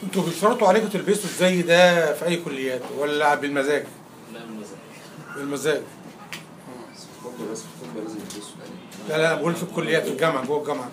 انتوا بيشترطوا عليكم تلبسوا زي ده في اي كليات ولا بالمزاج لا من المزاج بالمزاج برضه بس في الطب لازم يلبسوا يعني لا لا بقول في الكليات في الجامعه جوه الجامعه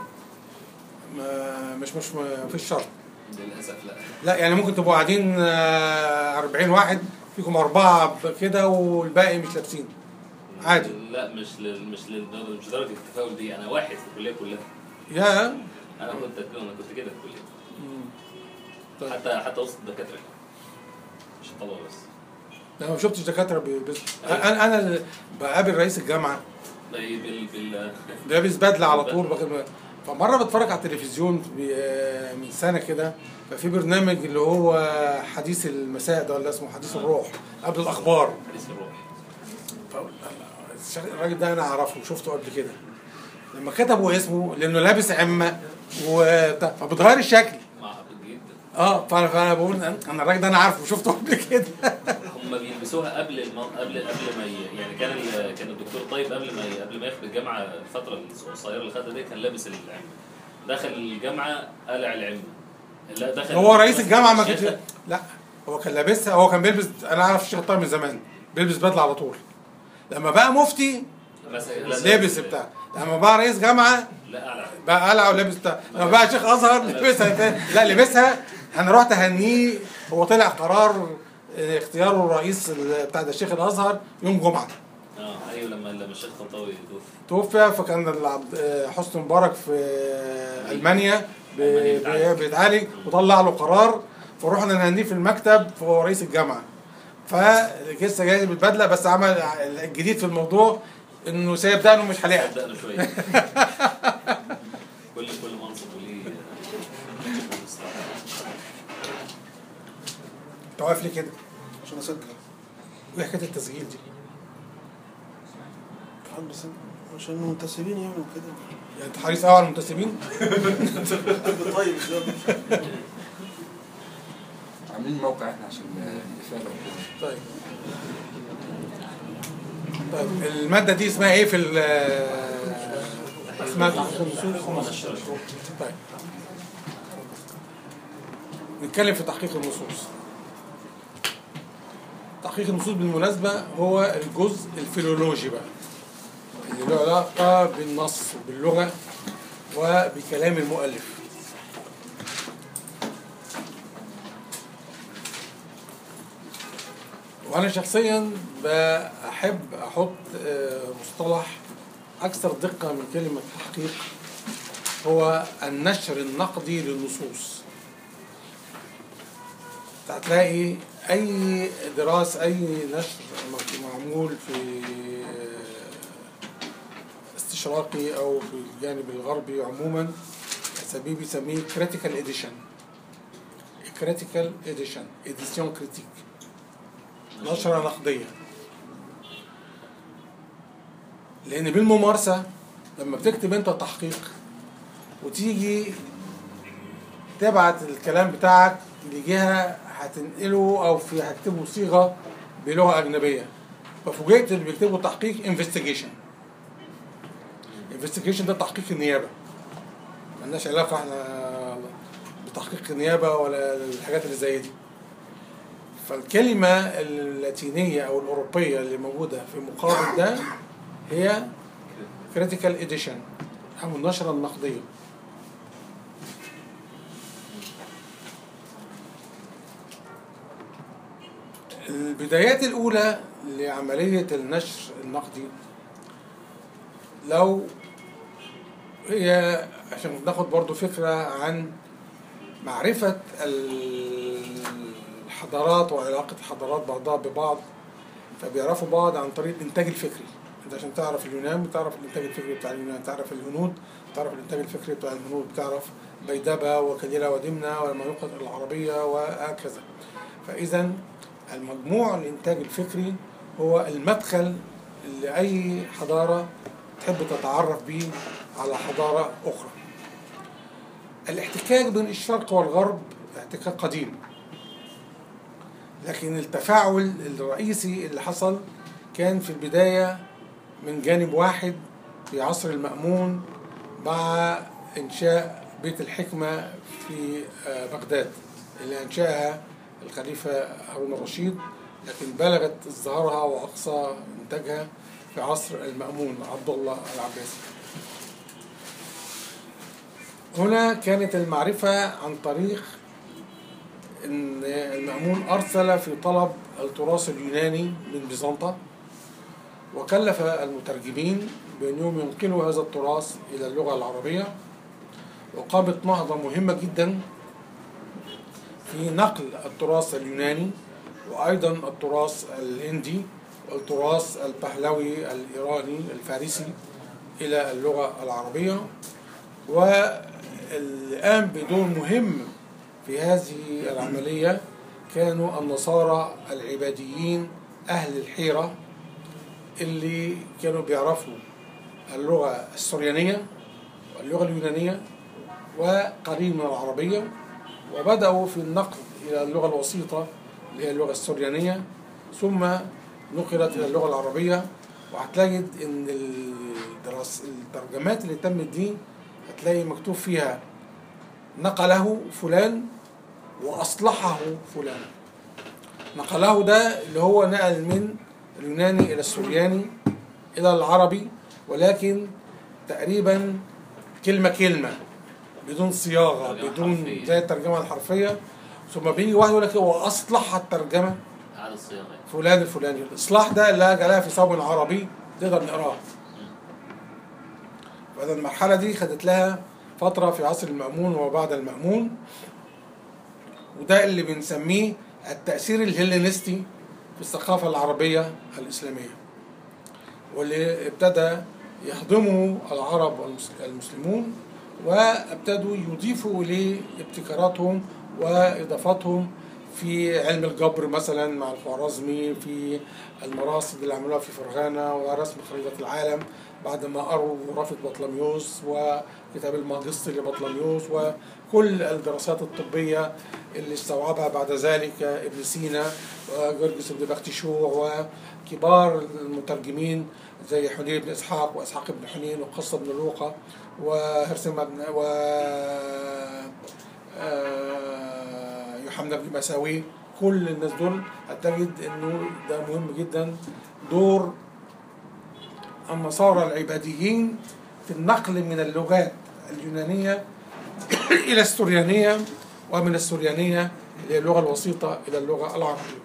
ما مش مش ما فيش شرط للاسف لا لا يعني ممكن تبقوا قاعدين آه، 40 واحد فيكم اربعه كده والباقي مش لابسين عادي لا مش لل... مش للدرجه مش درجه التفاؤل دي انا واحد في الكليه كلها يا انا كنت انا كنت كده في الكليه طيب. حتى حتى وسط الدكاتره مش الطلبه بس لا ما شفتش دكاتره بيلبسوا انا انا اللي بقابل رئيس الجامعه بال بال بال لابس بدله على طول باخد فمره بتفرج على التلفزيون ب- آه، من سنه كده ففي برنامج اللي هو حديث المساء ده ولا اسمه حديث الروح قبل الاخبار حديث الروح فقلت الشخ- الراجل ده انا اعرفه شفته قبل كده لما كتبوا اسمه لانه لابس عمه وبتاع فبتغير الشكل معقد جدا اه فانا فانا بقول أنا- انا الراجل ده انا عارفه شفته قبل كده هم بيلبسوها قبل الم... قبل قبل ما ي... يعني كان ال... كان الدكتور طيب قبل ما ي... قبل ما ياخد الجامعه الفتره القصيره اللي خدها دي كان لابس العمه دخل الجامعه قلع العمه لا دخل هو رئيس الجامعه ما كانش الشيخة- لا هو كان لابسها هو كان بيلبس انا اعرف الشيخ الطاهر من زمان بيلبس بدله على طول لما بقى مفتي بس لا، لابس بتاع لما بقى رئيس جامعه لا اعلى بقى قلع ولابس بتاع لما بقى شيخ ازهر لبسها تاني لا لبسها انا رحت اهنيه هو طلع قرار اه، اختياره رئيس ال- بتاع ده الشيخ الازهر يوم جمعه اه ايوه لما لما الشيخ طنطاوي توفي توفي فكان العبد- اه، حسني مبارك في اه، المانيا ب- ألمانيا ب- بيتعالج وطلع له قرار فروحنا نهنيه في المكتب فهو رئيس الجامعه فلسه جاي بالبدله بس عمل الجديد في الموضوع انه سايب دقنه مش حالقها صدقنا شويه كل كل منصب وليه انت واقف ليه كده؟ عشان اسجل وايه حكايه التسجيل دي؟ قاعد بس عشان منتسبين يعني وكده يعني انت حريص قوي على المنتسبين؟ طيب عاملين موقع احنا عشان الافاده وكده طيب طيب المادة دي اسمها ايه في ال اسمها تحقيق النصوص؟ طيب نتكلم في تحقيق النصوص تحقيق النصوص بالمناسبة هو الجزء الفيلولوجي بقى اللي له علاقة بالنص وباللغة وبكلام المؤلف وانا شخصيا بحب احط آه، مصطلح اكثر دقه من كلمه تحقيق هو النشر النقدي للنصوص هتلاقي اي دراسه اي نشر معمول في استشراقي او في الجانب الغربي عموما سبيه بيسميه كريتيكال اديشن كريتيكال اديشن اديسيون كريتيك نشرة نقدية لأن بالممارسة لما بتكتب أنت تحقيق وتيجي تبعت الكلام بتاعك لجهة هتنقله أو في هتكتبه صيغة بلغة أجنبية ففوجئت اللي بيكتبوا تحقيق انفستيجيشن انفستيجيشن ده تحقيق النيابة ملناش علاقة احنا بتحقيق النيابة ولا الحاجات اللي زي دي فالكلمة اللاتينية أو الأوروبية اللي موجودة في مقابل ده هي critical edition أو النشرة النقدية البدايات الأولى لعملية النشر النقدي لو هي عشان ناخد برضو فكرة عن معرفة الحضارات وعلاقة الحضارات بعضها ببعض فبيعرفوا بعض عن طريق الإنتاج الفكري أنت عشان تعرف اليونان بتعرف الإنتاج الفكري بتاع اليونان تعرف الهنود تعرف الإنتاج الفكري بتاع الهنود بتعرف بيدبة وكليلة ودمنة ولما يوقد العربية وهكذا فإذا المجموع الإنتاج الفكري هو المدخل اللي أي حضارة تحب تتعرف به على حضارة أخرى الاحتكاك بين الشرق والغرب احتكاك قديم لكن التفاعل الرئيسي اللي حصل كان في البداية من جانب واحد في عصر المأمون مع إنشاء بيت الحكمة في آه، بغداد اللي أنشأها الخليفة هارون الرشيد لكن بلغت ازدهارها وأقصى إنتاجها في عصر المأمون عبد الله العباسي هنا كانت المعرفة عن طريق ان المأمون ارسل في طلب التراث اليوناني من بيزنطة وكلف المترجمين بانهم ينقلوا هذا التراث الى اللغة العربية وقامت نهضة مهمة جدا في نقل التراث اليوناني وايضا التراث الهندي والتراث البهلوي الايراني الفارسي الى اللغة العربية والآن بدور مهم في هذه العملية كانوا النصارى العباديين أهل الحيرة اللي كانوا بيعرفوا اللغة السريانية واللغة اليونانية وقليل من العربية وبدأوا في النقل إلى اللغة الوسيطة اللي هي اللغة السريانية ثم نقلت إلى اللغة العربية وهتجد إن الدرس الترجمات اللي تمت دي هتلاقي مكتوب فيها نقله فلان وأصلحه فلان نقله ده اللي هو نقل من اليوناني إلى السرياني إلى العربي ولكن تقريبا كلمة كلمة بدون صياغة ترجمة بدون حرفية. زي الترجمة الحرفية ثم بيجي واحد يقول لك هو أصلح الترجمة على الصياغه فلان الفلاني الإصلاح ده اللي جالها في صوب عربي تقدر نقراه فإذا المرحلة دي خدت لها فترة في عصر المأمون وبعد المأمون وده اللي بنسميه التأثير الهلينستي في الثقافة العربية الإسلامية واللي ابتدى يهضمه العرب والمس- المسلمون وابتدوا يضيفوا إليه ابتكاراتهم وإضافاتهم في علم الجبر مثلا مع الخوارزمي في المراصد اللي عملوها في فرغانة ورسم خريطة العالم بعد ما قروا رافد بطلميوس وكتاب الماجستي لبطلميوس وكل الدراسات الطبية اللي استوعبها بعد ذلك ابن سينا وجرجس بن بختشوع وكبار المترجمين زي حنين بن اسحاق واسحاق بن حنين وقصة بن لوقا وهرسم بن و آه، يوحنا بن مساوي كل الناس دول هتجد انه ده مهم جدا دور النصارى العباديين في النقل من اللغات اليونانية إلى السريانية ومن السريانية إلى اللغة الوسيطة إلى اللغة العربية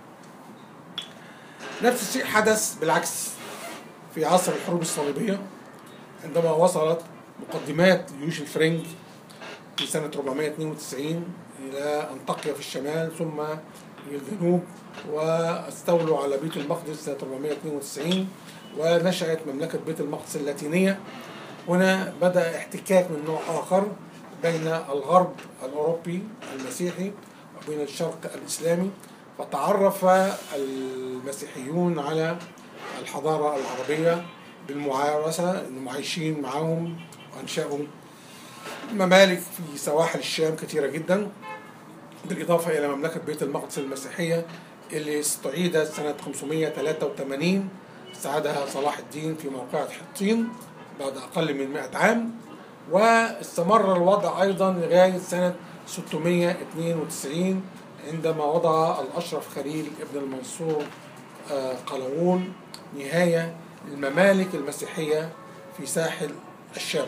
نفس الشيء حدث بالعكس في عصر الحروب الصليبية عندما وصلت مقدمات جيوش الفرنج في سنة 492 إلى أنطاكيا في الشمال ثم إلى الجنوب واستولوا على بيت المقدس سنة 492 ونشأت مملكة بيت المقدس اللاتينية هنا بدأ احتكاك من نوع آخر بين الغرب الأوروبي المسيحي وبين الشرق الإسلامي فتعرف المسيحيون على الحضارة العربية بالمعارسة انهم عايشين معاهم وانشأوا ممالك في سواحل الشام كثيرة جدا بالإضافة إلى مملكة بيت المقدس المسيحية اللي استعيدت سنة 583 استعادها صلاح الدين في موقعة حطين بعد أقل من 100 عام واستمر الوضع أيضا لغاية سنة 692 عندما وضع الأشرف خليل ابن المنصور آه، قلاوون نهاية الممالك المسيحية في ساحل الشام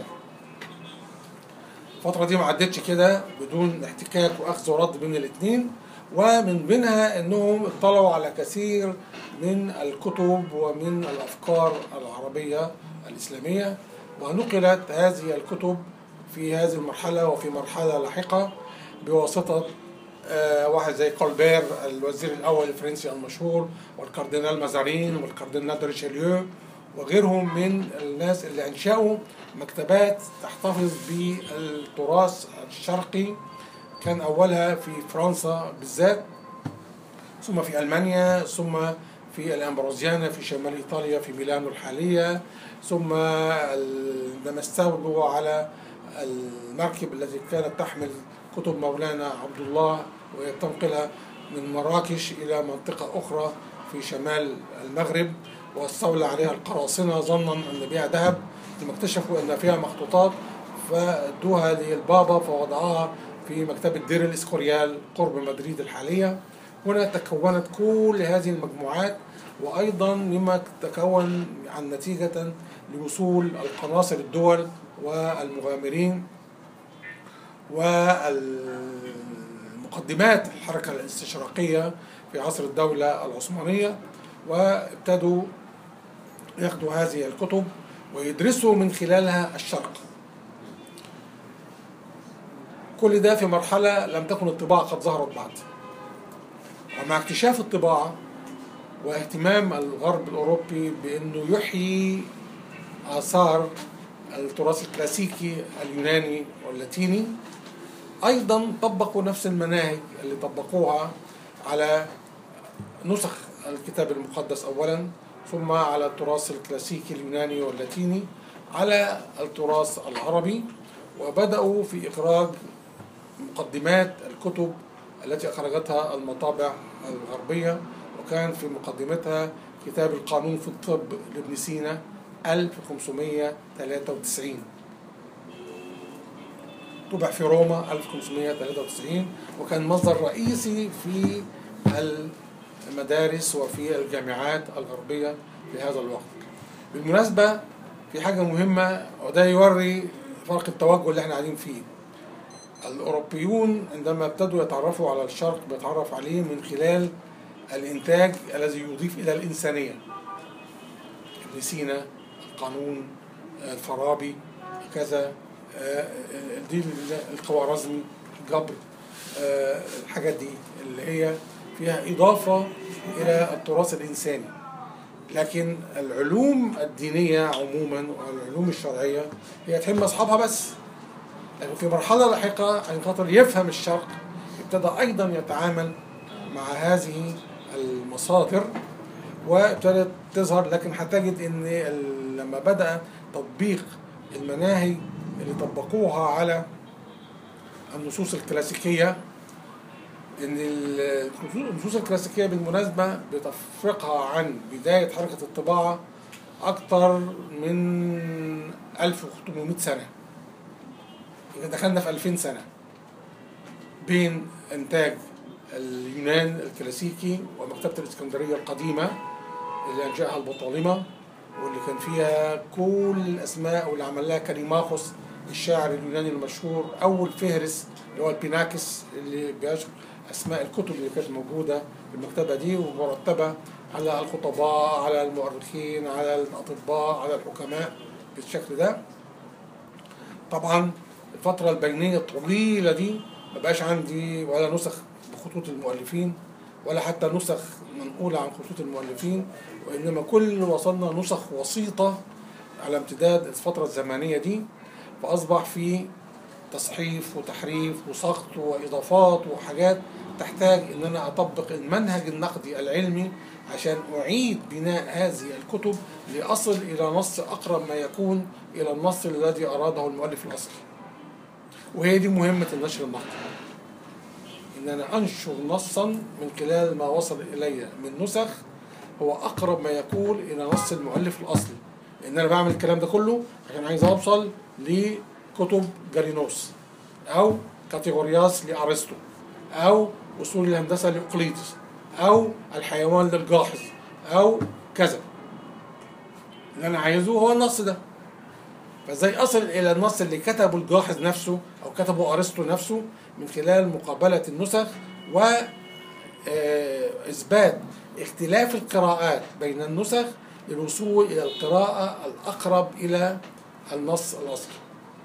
الفترة دي ما عدتش كده بدون احتكاك واخذ ورد بين الاثنين ومن بينها انهم اطلعوا على كثير من الكتب ومن الافكار العربية الاسلامية ونقلت هذه الكتب في هذه المرحلة وفي مرحلة لاحقة بواسطة آه، واحد زي كولبير الوزير الأول الفرنسي المشهور والكاردينال مازارين والكاردينال دريشيليو وغيرهم من الناس اللي أنشأوا مكتبات تحتفظ بالتراث الشرقي كان أولها في فرنسا بالذات ثم في ألمانيا ثم في الأمبروزيانا في شمال إيطاليا في ميلانو الحالية ثم ال- عندما استولوا على المركب التي كانت تحمل كتب مولانا عبد الله وهي تنقلها من مراكش إلى منطقة أخرى في شمال المغرب واستولى عليها القراصنة ظنا أن بها ذهب لما اكتشفوا أن فيها مخطوطات فادوها للبابا فوضعها في مكتبة دير الإسكوريال قرب مدريد الحالية هنا تكونت كل هذه المجموعات وأيضا مما تكون عن نتيجة لوصول القناصل الدول والمغامرين والمقدمات الحركة الاستشراقية في عصر الدولة العثمانية وابتدوا ياخدوا هذه الكتب ويدرسوا من خلالها الشرق كل ده في مرحلة لم تكن الطباعة قد ظهرت بعد ومع اكتشاف الطباعة واهتمام الغرب الأوروبي بأنه يحيي آثار التراث الكلاسيكي اليوناني واللاتيني أيضا طبقوا نفس المناهج اللي طبقوها على نسخ الكتاب المقدس أولا ثم على التراث الكلاسيكي اليوناني واللاتيني على التراث العربي وبدأوا في إخراج مقدمات الكتب التي أخرجتها المطابع الغربية وكان في مقدمتها كتاب القانون في الطب لابن سينا 1593 طبع في روما 1593 وكان مصدر رئيسي في المدارس وفي الجامعات الغربية في هذا الوقت بالمناسبة في حاجة مهمة وده يوري فرق التوجه اللي احنا قاعدين فيه الأوروبيون عندما ابتدوا يتعرفوا على الشرق بيتعرف عليه من خلال الإنتاج الذي يضيف إلى الإنسانية ابن سينا القانون الفارابي كذا دي الخوارزمي الجبر الحاجات دي اللي هي فيها إضافة إلى التراث الإنساني لكن العلوم الدينية عموما والعلوم الشرعية هي تهم أصحابها بس لكن في مرحلة لاحقة عشان خاطر يفهم الشرق ابتدى أيضا يتعامل مع هذه المصادر وابتدت تظهر لكن هتجد ان لما بدأ تطبيق المناهج اللي طبقوها على النصوص الكلاسيكية ان النصوص الكلاسيكية بالمناسبة بتفرقها عن بداية حركة الطباعة أكثر من 1800 سنة دخلنا في 2000 سنة بين إنتاج اليونان الكلاسيكي ومكتبة الإسكندرية القديمة اللي أنشأها البطالمة واللي كان فيها كل الأسماء واللي عمل لها كاليماخوس الشاعر اليوناني المشهور أول فهرس اللي هو البيناكس اللي بيشمل أسماء الكتب اللي كانت موجودة في المكتبة دي ومرتبة على الخطباء على المؤرخين على الأطباء على الحكماء بالشكل ده طبعا الفترة البينية الطويلة دي ما بقاش عندي ولا نسخ بخطوط المؤلفين ولا حتى نسخ منقولة عن خطوط المؤلفين وإنما كل وصلنا نسخ وسيطة على امتداد الفترة الزمنية دي فأصبح في تصحيف وتحريف وسقط وإضافات وحاجات تحتاج إن أنا أطبق المنهج النقدي العلمي عشان أعيد بناء هذه الكتب لأصل إلى نص أقرب ما يكون إلى النص الذي أراده المؤلف الأصلي وهي دي مهمة النشر النقدي إن أنا أنشر نصا من خلال ما وصل إلي من نسخ هو أقرب ما يكون إلى نص المؤلف الأصلي لأن أنا بعمل الكلام ده كله عشان عايز أوصل لكتب جالينوس أو كاتيغورياس لأرسطو أو أصول الهندسة لأقليدس أو الحيوان للجاحظ أو كذا اللي أنا عايزه هو النص ده فازاي اصل الى النص اللي كتبه الجاحظ نفسه او كتبه ارسطو نفسه من خلال مقابله النسخ و اثبات اختلاف القراءات بين النسخ للوصول الى القراءه الاقرب الى النص الاصلي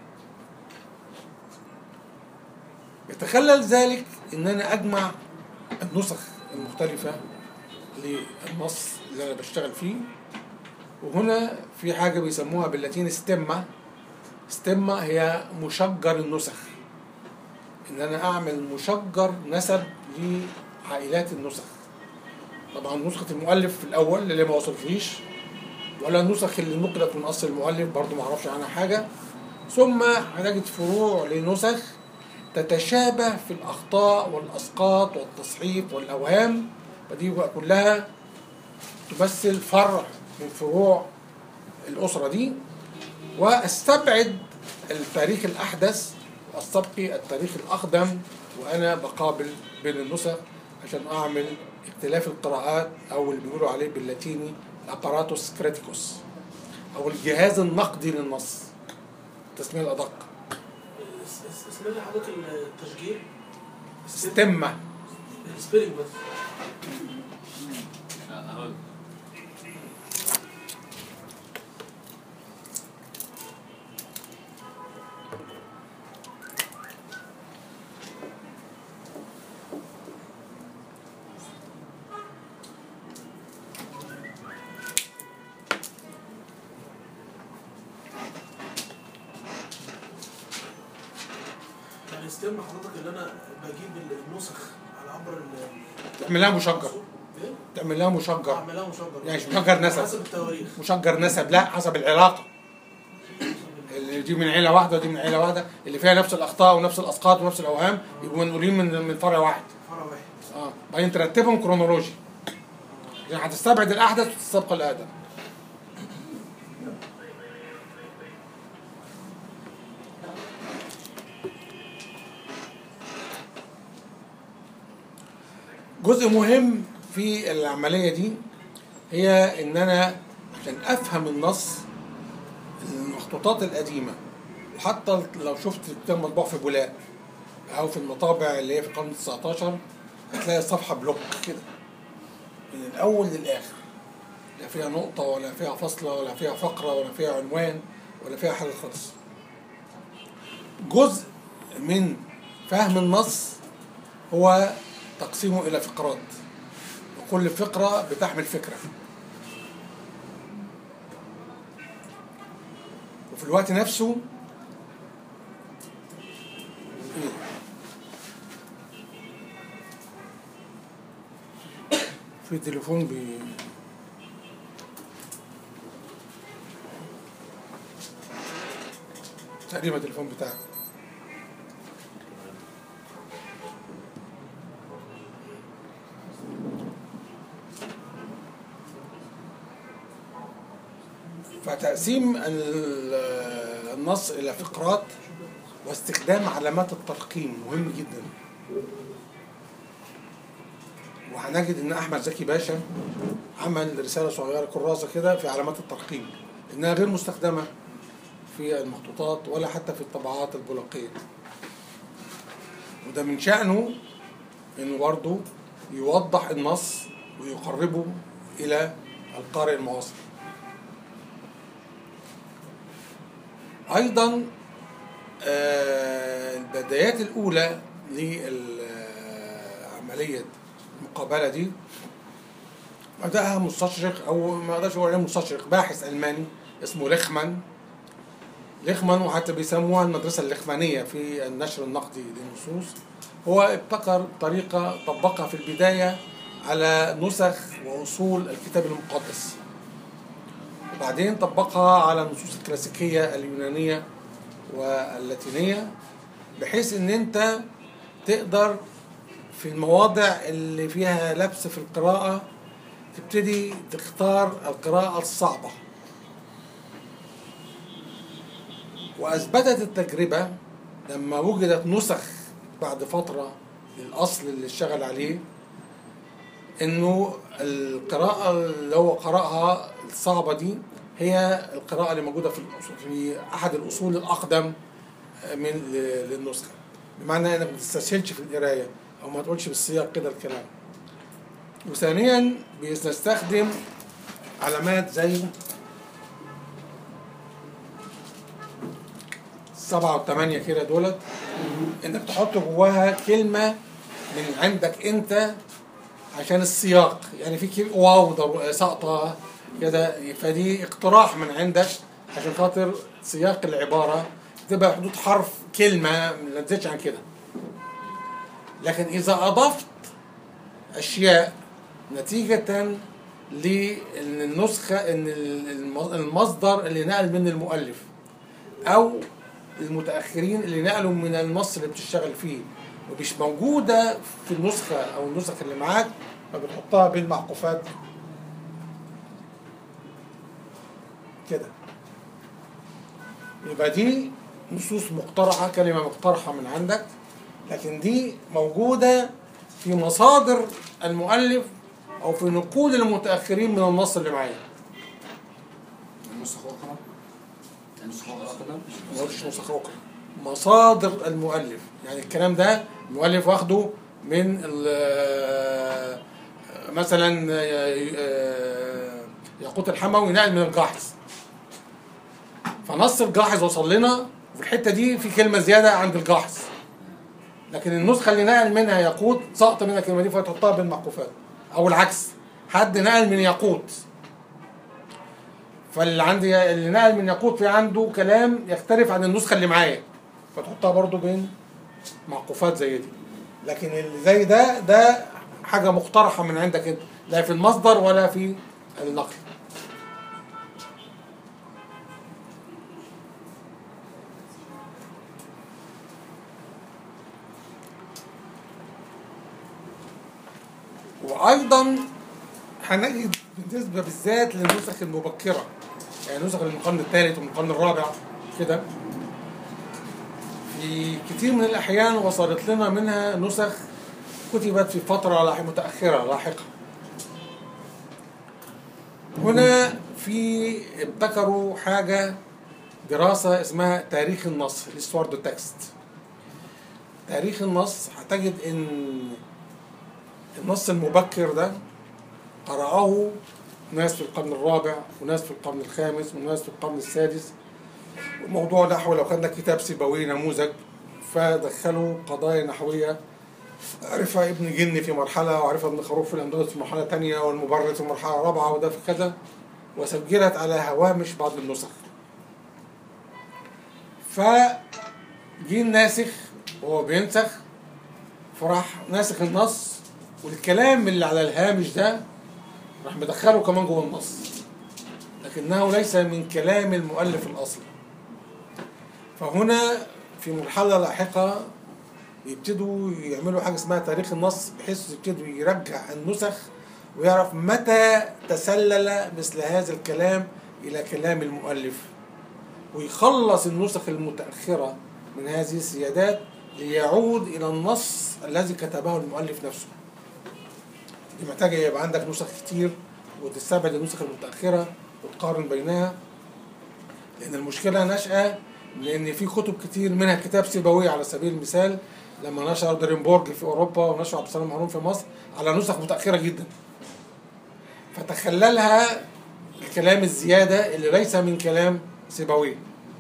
يتخلل ذلك ان انا اجمع النسخ المختلفه للنص اللي انا بشتغل فيه وهنا في حاجة بيسموها باللاتين ستيما ستيما هي مشجر النسخ ان انا اعمل مشجر نسب لعائلات النسخ طبعا نسخة المؤلف في الاول اللي ما وصلتليش ولا النسخ اللي نقلت من اصل المؤلف برضو ما اعرفش عنها حاجة ثم هنجد فروع لنسخ تتشابه في الاخطاء والاسقاط والتصحيف والاوهام فدي بقى كلها تمثل فرع من فروع الأسرة دي واستبعد التاريخ الأحدث السبقي التاريخ الأقدم وأنا بقابل بين النسخ عشان أعمل اختلاف القراءات أو اللي بيقولوا عليه باللاتيني الأباراتوس كريتيكوس أو الجهاز النقدي للنص التسمية الأدق اس- اس- اسم لي حضرتك التشجيع ستمة السبيلنج بس أهو. يعني ستيم حضرتك اللي انا بجيب النسخ على عبر ال تعملها مشجر ايه؟ تعملها مشجر اعملها مشجر يعني مش مشجر نسب. حسب التواريخ مشجر نسب لا حسب العلاقة اللي دي من عيلة واحدة ودي من عيلة واحدة اللي فيها نفس الأخطاء ونفس الأسقاط ونفس الأوهام يبقوا منقولين من من فرع واحد فرع واحد اه بعدين ترتبهم كرونولوجي يعني هتستبعد الأحدث وتستبقى الأقدم جزء مهم في العملية دي هي إن أنا عشان أفهم النص المخطوطات القديمة وحتى لو شفت كتاب مطبوع في بولاق أو في المطابع اللي هي في القرن 19 هتلاقي الصفحة بلوك كده من الأول للآخر لا فيها نقطة ولا فيها فاصلة ولا فيها فقرة ولا فيها عنوان ولا فيها حاجة خالص جزء من فهم النص هو تقسيمه إلى فقرات وكل فقرة بتحمل فكرة وفي الوقت نفسه إيه؟ في تليفون بي تقريبا التليفون بتاعك فتقسيم ال- النص إلى فقرات واستخدام علامات الترقيم مهم جدا وهنجد ان احمد زكي باشا عمل رساله صغيره كراسه كده في علامات الترقيم انها غير مستخدمه في المخطوطات ولا حتى في الطبعات البلقيه وده من شأنه انه برضه يوضح النص ويقربه الى القارئ المعاصر ايضا آه، البدايات الاولى لعمليه المقابله دي بداها مستشرق او ما اقدرش اقول عليه مستشرق باحث الماني اسمه ليخمان ليخمان وحتى بيسموها المدرسه الليخمانيه في النشر النقدي للنصوص هو ابتكر طريقه طبقها في البدايه على نسخ واصول الكتاب المقدس وبعدين طبقها على النصوص الكلاسيكيه اليونانيه واللاتينيه بحيث ان انت تقدر في المواضع اللي فيها لبس في القراءة تبتدي تختار القراءة الصعبة وأثبتت التجربة لما وجدت نسخ بعد فترة للأصل اللي اشتغل عليه إنه القراءة اللي هو قرأها الصعبة دي هي القراءة اللي موجودة في الأصول في أحد الأصول الأقدم من للنسخة بمعنى إنك ما تستسهلش في القراية أو ما تقولش بالسياق كده الكلام وثانيا بنستخدم علامات زي السبعة والثمانية كده دولت انك تحط جواها كلمة من عندك انت عشان السياق يعني في كلمة واو ضرو- سقطة كده فدي اقتراح من عندك عشان خاطر سياق العبارة تبقى حدود حرف كلمة ما تزيدش عن كده لكن إذا أضفت أشياء نتيجة للنسخة إن الم- المصدر اللي نقل من المؤلف أو المتأخرين اللي نقلوا من النص اللي بتشتغل فيه ومش موجودة في النسخة أو النسخ اللي معاك فبتحطها بين معقوفات كده يبقى دي نصوص مقترحة كلمة مقترحة من عندك لكن دي موجودة في مصادر المؤلف أو في نقول المتأخرين من النص اللي معايا النسخ أخرى النسخ أخرى ما قلتش نسخ أخرى مصادر المؤلف يعني الكلام ده المؤلف واخده من ال- مثلا آه، ياقوت الحموي نقل من الجاحظ فنص الجاحظ وصل لنا وفي الحته دي في كلمه زياده عند الجاحظ لكن النسخه اللي نقل منها ياقوت سقط منها الكلمه دي فتحطها بين المعقوفات او العكس حد نقل من ياقوت فاللي عندي اللي نقل من ياقوت في عنده كلام يختلف عن النسخه اللي معايا فتحطها برضو بين معقوفات زي دي لكن اللي زي ده ده حاجه مقترحه من عندك انت لا في المصدر ولا في النقل وايضا هنجد بالنسبه بالذات للنسخ المبكره يعني نسخ من القرن الثالث ومن القرن الرابع كده في كتير من الاحيان وصلت لنا منها نسخ كتبت في فتره لاح- متاخره لاحقه هنا في ابتكروا حاجه دراسه اسمها تاريخ النص الستوارد تكست تاريخ النص هتجد ان النص المبكر ده قرأه ناس في القرن الرابع وناس في القرن الخامس وناس في القرن السادس الموضوع نحو لو خدنا كتاب سيبوي نموذج فدخلوا قضايا نحوية عرفها ابن جن في مرحلة وعرفها ابن خروف في الأندلس في مرحلة تانية والمبرد في مرحلة رابعة وده في كذا وسجلت على هوامش بعض النسخ فجي الناسخ وهو بينسخ فراح ناسخ النص والكلام اللي على الهامش ده راح مدخله كمان جوه النص لكنه ليس من كلام المؤلف الأصلي فهنا في مرحلة لاحقة يبتدوا يعملوا حاجة اسمها تاريخ النص بحيث يبتدوا يرجع النسخ ويعرف متى تسلل مثل هذا الكلام إلى كلام المؤلف ويخلص النسخ المتأخرة من هذه السيادات ليعود إلى النص الذي كتبه المؤلف نفسه دي محتاجة يبقى عندك نسخ كتير وتستبعد النسخ المتأخرة وتقارن بينها لأن المشكلة نشأة لأن في كتب كتير منها كتاب سيبوي على سبيل المثال لما نشر دريمبورج في أوروبا ونشر عبد السلام هارون في مصر على نسخ متأخرة جدا فتخللها الكلام الزيادة اللي ليس من كلام سيبوي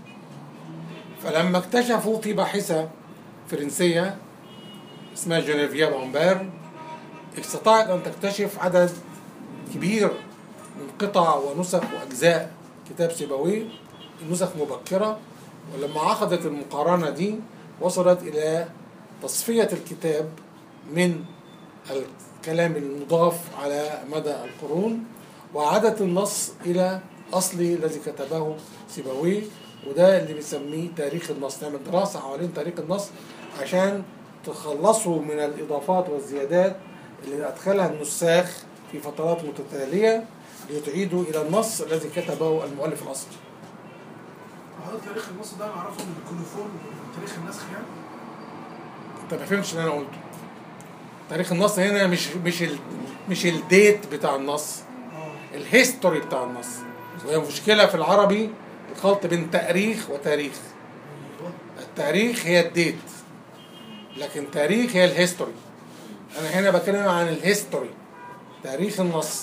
فلما اكتشفوا في باحثة فرنسية اسمها جينيفييف أمبير استطاعت أن تكتشف عدد كبير من قطع ونسخ وأجزاء كتاب سيبوي نسخ مبكرة ولما عقدت المقارنة دي وصلت إلى تصفية الكتاب من الكلام المضاف على مدى القرون وعادت النص إلى أصله الذي كتبه سيبويه وده اللي بنسميه تاريخ النص نعمل دراسة حوالين تاريخ النص عشان تخلصوا من الإضافات والزيادات اللي أدخلها النساخ في فترات متتالية لتعيدوا إلى النص الذي كتبه المؤلف الأصلي وحضرتك تاريخ النص ده نعرفه من الكولوفون تاريخ النسخ يعني انت ما فهمتش اللي انا قلته تاريخ النص هنا مش مش ال مش الديت بتاع النص اه الهيستوري بتاع النص وهي مشكله في العربي الخلط بين تاريخ وتاريخ ايوه التاريخ هي الديت لكن تاريخ هي الهيستوري انا هنا بتكلم عن الهيستوري تاريخ النص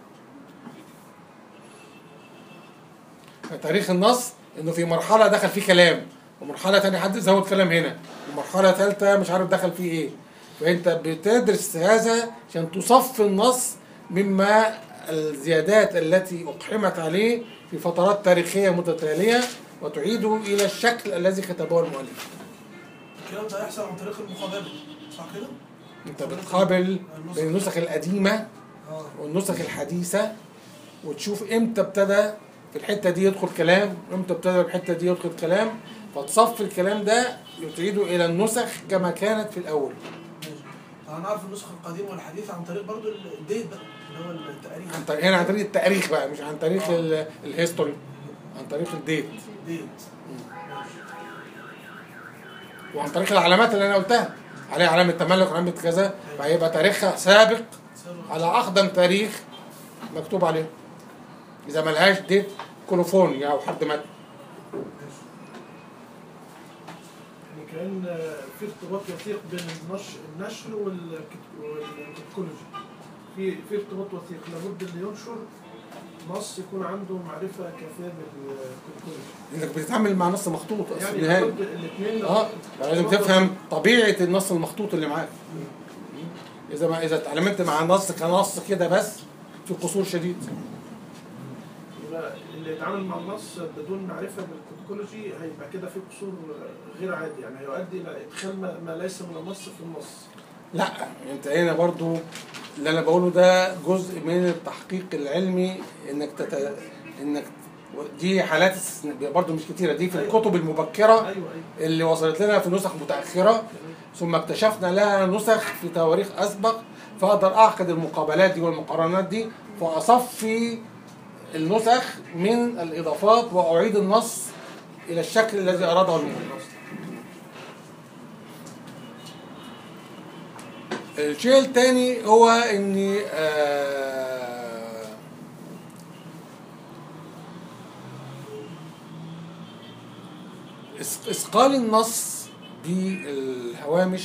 فتاريخ النص انه في مرحله دخل فيه كلام ومرحله تانية حد زود كلام هنا ومرحله ثالثه مش عارف دخل فيه ايه فانت بتدرس هذا عشان تصفي النص مما الزيادات التي اقحمت عليه في فترات تاريخيه متتاليه وتعيده الى الشكل الذي كتبه المؤلف الكلام ده هيحصل عن طريق المقابله صح كده؟ انت بتقابل بين النسخ القديمه اه والنسخ الحديثه وتشوف امتى ابتدى في الحته دي يدخل كلام وامتى ابتدى في الحته دي يدخل كلام فتصفي الكلام ده وتعيده الى النسخ كما كانت في الاول ماشي طب انا عارف النسخ القديمه والحديثه عن طريق برضو الديت بقى اللي هو التاريخ عن طريق هنا عن طريق التاريخ بقى مش عن طريق آه. ال- الهيستوري عن طريق الديت ديت ماشي وعن طريق العلامات اللي انا قلتها عليها علامه تملك وعلامه كذا فهيبقى تاريخها سابق سابق. على اقدم تاريخ مكتوب عليه اذا ملهاش ديت كولوفوني او حد مات يعني كان آه، في ارتباط وثيق بين النشر النشر والكت- والكتكولوجي في في ارتباط وثيق لابد اللي ينشر نص يكون عنده معرفه كافيه بالكتكولوجي انك بتتعامل مع نص مخطوط اصل يعني نهائي لابد الاثنين اه لازم تفهم طبيعه النص المخطوط اللي معاك اذا ما اذا اتعلمت مع النص كنص كده بس في قصور شديد يبقى اللي يتعامل مع النص بدون معرفه بالكتكولوجي هيبقى كده في قصور غير عادي يعني هيؤدي الى ادخال ما ما ليس من النص في النص لا انت هنا برضو اللي انا بقوله ده جزء من التحقيق العلمي انك تت... انك دي حالات استثناء- برضو مش كتيره دي في أيوة. الكتب المبكره ايوه ايوه اللي وصلت لنا في نسخ متاخره ثم اكتشفنا لها نسخ في تواريخ اسبق فاقدر اعقد المقابلات دي والمقارنات دي فاصفي النسخ من الاضافات واعيد النص الى الشكل الذي اراده المؤلف الشيء الثاني هو اني آه إس- إثقال النص بالهوامش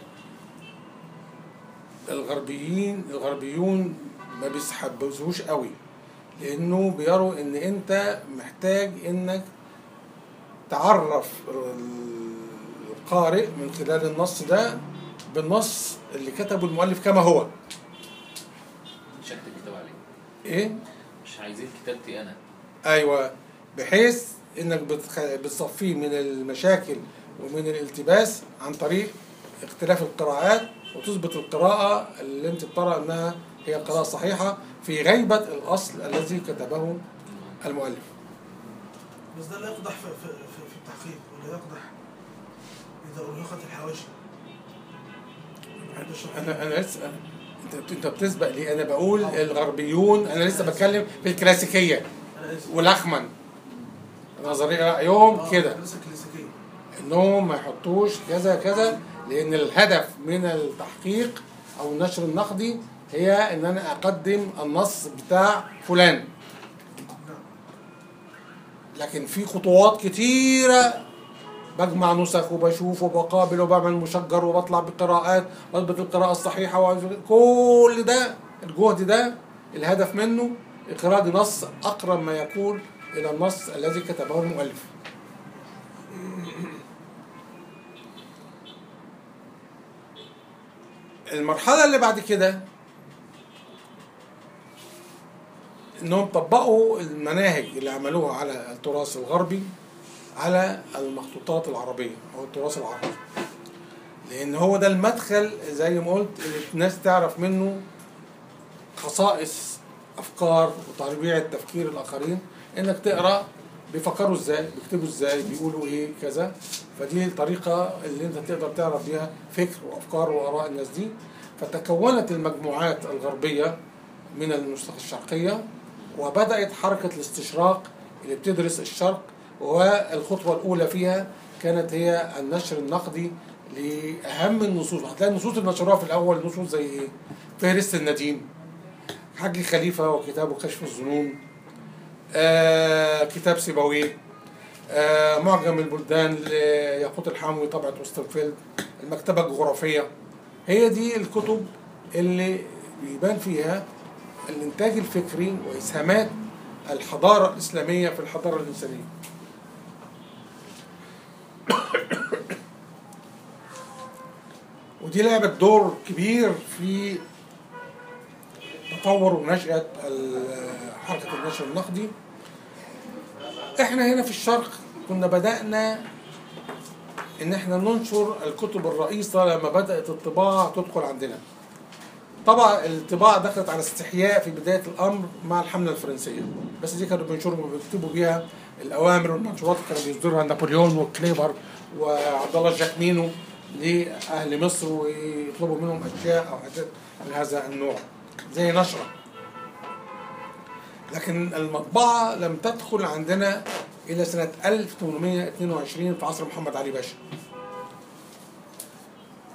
الغربيين الغربيون ما بيسحبوش قوي لأنه بيروا إن أنت محتاج إنك تعرف القارئ من خلال النص ده بالنص اللي كتبه المؤلف كما هو مش هكتب كتاب عليه إيه؟ مش عايزين كتابتي انا ايوه بحيث انك بتخ... بتصفيه من المشاكل ومن الالتباس عن طريق اختلاف القراءات وتثبت القراءة اللي انت بترى انها هي قراءة صحيحة في غيبة الاصل الذي كتبه المؤلف بس ده لا يقدح في, في, في, في التحقيق ولا يقدح اذا ارهقت الحواشي عند الشرحية. انا انا لسه انت انت بتسبق لي انا بقول الغربيون انا لسه بتكلم في الكلاسيكية انا اسف ولخما نظرية رأيهم آه، كده المدرسة الكلاسيكية انهم ما يحطوش كذا كذا لان الهدف من التحقيق او النشر النقدي هي ان انا اقدم النص بتاع فلان نعم لكن في خطوات كتيرة بجمع نسخ وبشوف وبقابل وبعمل مشجر وبطلع بقراءات واثبت القراءة الصحيحة وأثبت- كل ده الجهد ده الهدف منه إخراج نص أقرب ما يكون إلى النص الذي كتبه المؤلف المرحلة اللي بعد كده انهم طبقوا المناهج اللي عملوها على التراث الغربي على المخطوطات العربية او التراث العربي لان هو ده المدخل زي ما قلت اللي الناس تعرف منه خصائص افكار وتربيع تفكير الاخرين انك تقرا بيفكروا ازاي بيكتبوا ازاي بيقولوا ايه كذا فدي الطريقه اللي انت تقدر تعرف بيها فكر وافكار واراء الناس دي فتكونت المجموعات الغربيه من النسخ الشرقيه وبدات حركه الاستشراق اللي بتدرس الشرق والخطوه الاولى فيها كانت هي النشر النقدي لاهم النصوص هتلاقي النصوص اللي نشروها في الاول نصوص زي ايه؟ فهرست النديم حاج خليفه وكتابه كشف الظنون آه كتاب سيبويه آه معجم البلدان لياقوت الحموي طبعة وستنفيلد المكتبة الجغرافية هي دي الكتب اللي بيبان فيها الإنتاج الفكري وإسهامات الحضارة الإسلامية في الحضارة الإنسانية ودي لعبت دور كبير في تطور ونشأة ال- حركة النشر النقدي احنا هنا في الشرق كنا بدأنا ان احنا ننشر الكتب الرئيسة لما بدأت الطباعة تدخل عندنا طبعا الطباعة دخلت على استحياء في بداية الأمر مع الحملة الفرنسية بس دي كانوا بينشروا وبيكتبوا بيها الأوامر والمنشورات اللي كانوا بيصدرها نابليون وكليبر وعبد الله جاكمينو لأهل مصر ويطلبوا منهم أشياء أو حاجات من هذا النوع زي نشرة لكن المطبعة لم تدخل عندنا إلى سنة 1822 في عصر محمد علي باشا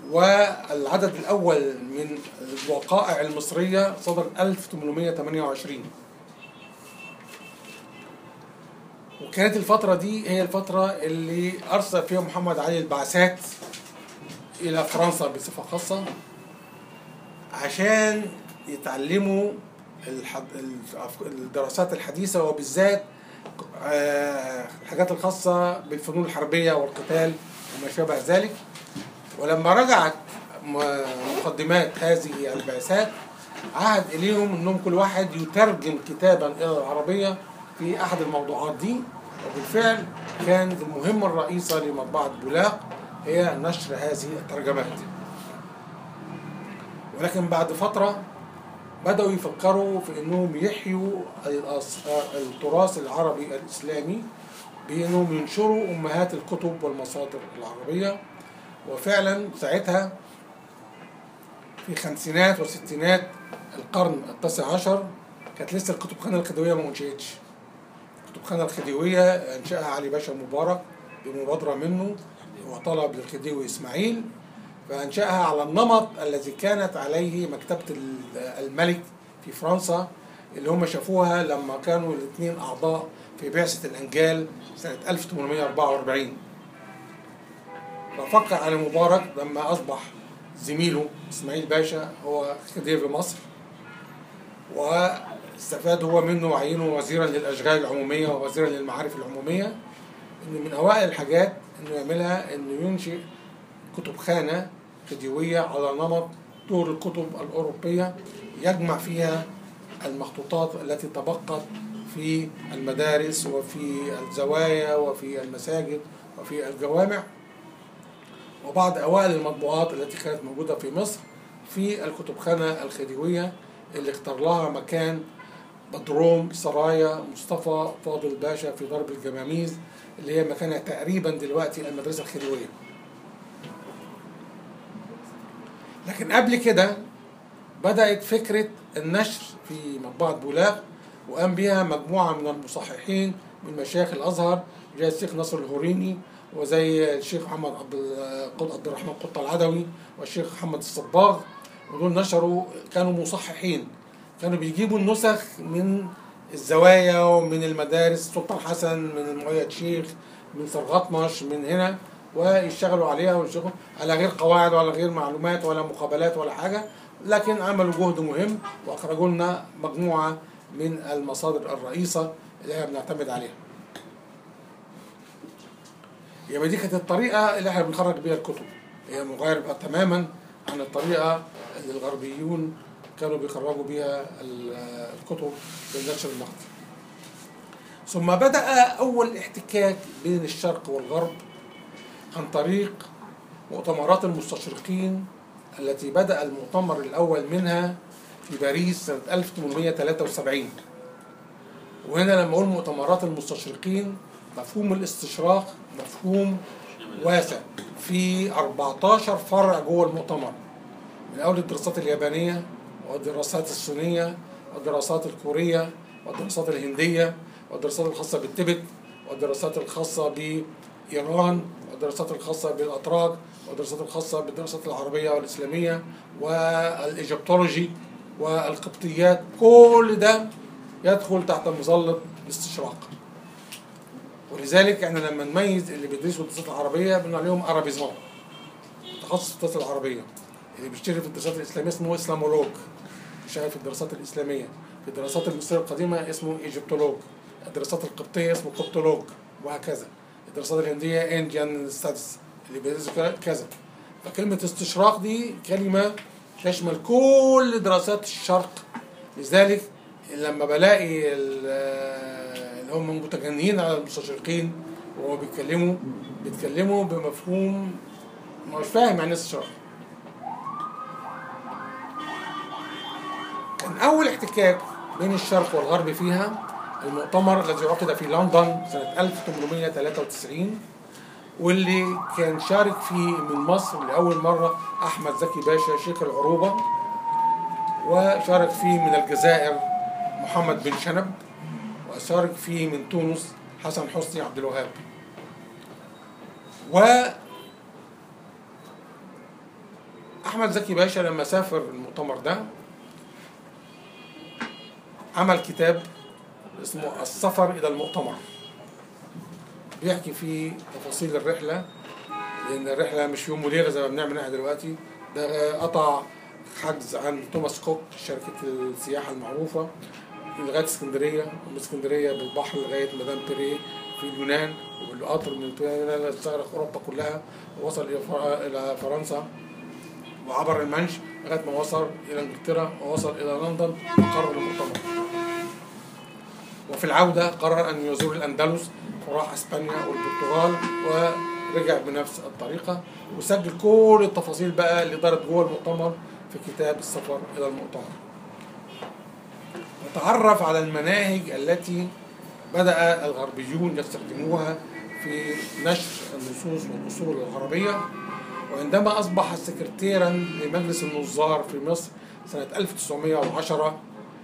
والعدد الأول من الوقائع المصرية صدر 1828 وكانت الفترة دي هي الفترة اللي أرسل فيها محمد علي البعثات إلى فرنسا بصفة خاصة عشان يتعلموا الحد... الأف- الدراسات الحديثة وبالذات آه، الحاجات الخاصة بالفنون الحربية والقتال وما شابه ذلك ولما رجعت م- مقدمات هذه البعثات عهد إليهم أنهم كل واحد يترجم كتابا إلى العربية في أحد الموضوعات دي وبالفعل كانت المهمة الرئيسة لمطبعة بولاق هي نشر هذه الترجمات ولكن بعد فترة بدأوا يفكروا في أنهم يحيوا الأص- التراث العربي الإسلامي بأنهم ينشروا أمهات الكتب والمصادر العربية وفعلا ساعتها في خمسينات وستينات القرن التاسع عشر كانت لسه الكتبخانة الخديوية ما انشئتش الكتبخانة الخديوية أنشأها علي باشا مبارك بمبادرة منه وطلب للخديوي إسماعيل فأنشأها على النمط الذي كانت عليه مكتبة ال- الملك في فرنسا اللي هم شافوها لما كانوا الاثنين أعضاء في بعثة الأنجال سنة 1844 ففكر علي مبارك لما أصبح زميله إسماعيل باشا هو خديوي مصر واستفاد هو منه وعينه وزيرا للأشغال العمومية ووزيرا للمعارف العمومية إن من أوائل الحاجات إنه يعملها إنه ينشئ كتبخانة خديوية على نمط دور الكتب الأوروبية يجمع فيها المخطوطات التي تبقت في المدارس وفي الزوايا وفي المساجد وفي الجوامع وبعض أوائل المطبوعات التي كانت موجودة في مصر في الكتبخانة الخديوية اللي اختار لها مكان بدروم سرايا مصطفى فاضل باشا في ضرب الجماميز اللي هي مكانها تقريبا دلوقتي المدرسة الخديوية لكن قبل كده بدأت فكرة النشر في مطبعة بولاق وقام بها مجموعة من المصححين من مشايخ الأزهر زي الشيخ نصر الهوريني وزي الشيخ محمد عبد ال- عبد الرحمن قطة العدوي والشيخ محمد الصباغ ودول نشروا كانوا مصححين كانوا بيجيبوا النسخ من الزوايا ومن المدارس سلطان حسن من المؤيد شيخ من سرغطمش من هنا ويشتغلوا عليها ويشتغلوا على غير قواعد ولا غير معلومات ولا مقابلات ولا حاجة لكن عملوا جهد مهم وأخرجوا لنا مجموعة من المصادر الرئيسة اللي احنا بنعتمد عليها يبقى دي كانت الطريقة اللي احنا بنخرج بيها الكتب هي مغايرة تماما عن الطريقة اللي الغربيون كانوا بيخرجوا بيها ال- الكتب بالنشر النقدي ثم بدأ أول احتكاك بين الشرق والغرب عن طريق مؤتمرات المستشرقين التي بدأ المؤتمر الأول منها في باريس سنة 1873 وهنا لما أقول مؤتمرات المستشرقين مفهوم الاستشراق مفهوم واسع في 14 فرع جوه المؤتمر من أول الدراسات اليابانية والدراسات الصينية والدراسات الكورية والدراسات الهندية والدراسات الخاصة بالتبت والدراسات الخاصة بإيران والدراسات الخاصة بالأتراك والدراسات الخاصة بالدراسات العربية والإسلامية والإيجيبتولوجي والقبطيات كل ده يدخل تحت مظلة الاستشراق ولذلك احنا لما نميز اللي بيدرسوا الدراسات العربية بنقول عليهم أرابيزون تخصص الدراسات العربية اللي بيشتغل في الدراسات الإسلامية اسمه إسلامولوج بيشتغل في الدراسات الإسلامية في الدراسات المصرية القديمة اسمه إيجيبتولوج الدراسات القبطية اسمه قبطولوج وهكذا الدراسات الهندية إنديان ستاديز اللي بيدرسوا كده- كذا فكلمة استشراق دي كلمة تشمل كل دراسات الشرق لذلك لما بلاقي ال- اللي هم متجنين على المستشرقين وهو بيتكلموا بيتكلموا بمفهوم مش فاهم يعني ايه استشراق كان أول احتكاك بين الشرق والغرب فيها المؤتمر الذي عقد في لندن سنة 1893 واللي كان شارك فيه من مصر لأول مرة أحمد زكي باشا شيخ العروبة وشارك فيه من الجزائر محمد بن شنب وشارك فيه من تونس حسن حسني عبد الوهاب و احمد زكي باشا لما سافر المؤتمر ده عمل كتاب اسمه السفر الى المؤتمر بيحكي فيه تفاصيل الرحله لان الرحله مش يوم وليله زي ما بنعمل احنا دلوقتي ده قطع حجز عن توماس كوك شركه السياحه المعروفه لغايه اسكندريه ومن اسكندريه بالبحر لغايه مدام بيري في اليونان وبالقطر من اليونان استغرق اوروبا كلها ووصل الى فر- الى فرنسا وعبر المانش لغايه ما وصل الى انجلترا ووصل الى لندن وقرر المؤتمر وفي العودة قرر أن يزور الأندلس وراح أسبانيا والبرتغال ورجع بنفس الطريقة وسجل كل التفاصيل بقى اللي دارت جوه المؤتمر في كتاب السفر إلى المؤتمر وتعرف على المناهج التي بدأ الغربيون يستخدموها في نشر النصوص والأصول العربية وعندما أصبح سكرتيرا لمجلس النظار في مصر سنة 1910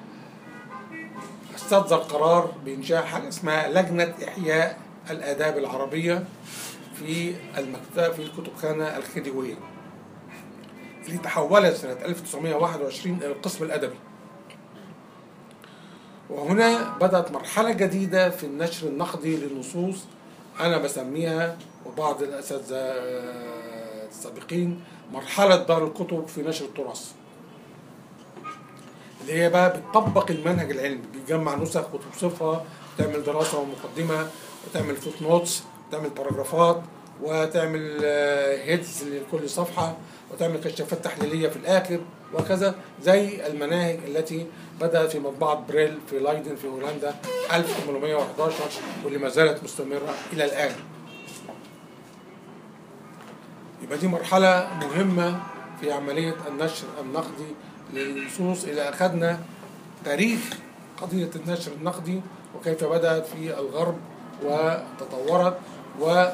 استصدر قرار بإنشاء حاجة اسمها لجنة إحياء الآداب العربية في المكتبة في الكتبخانة الخديوية اللي تحولت سنة 1921 إلى القسم الأدبي وهنا بدأت مرحلة جديدة في النشر النقدي للنصوص أنا بسميها وبعض الأساتذة السابقين مرحلة دار الكتب في نشر التراث اللي هي بقى بتطبق المنهج العلمي بتجمع نسخ وتوصفها وتعمل دراسة ومقدمة وتعمل فوت نوتس وتعمل باراجرافات وتعمل هيدز لكل صفحة وتعمل كشافات تحليلية في الآخر وكذا زي المناهج التي بدأت في مطبعة بريل في لايدن في هولندا 1811 واللي ما زالت مستمرة إلى الآن يبقى دي مرحلة مهمة في عملية النشر النقدي للنصوص إلى أخذنا تاريخ قضية النشر النقدي وكيف بدأت في الغرب وتطورت وال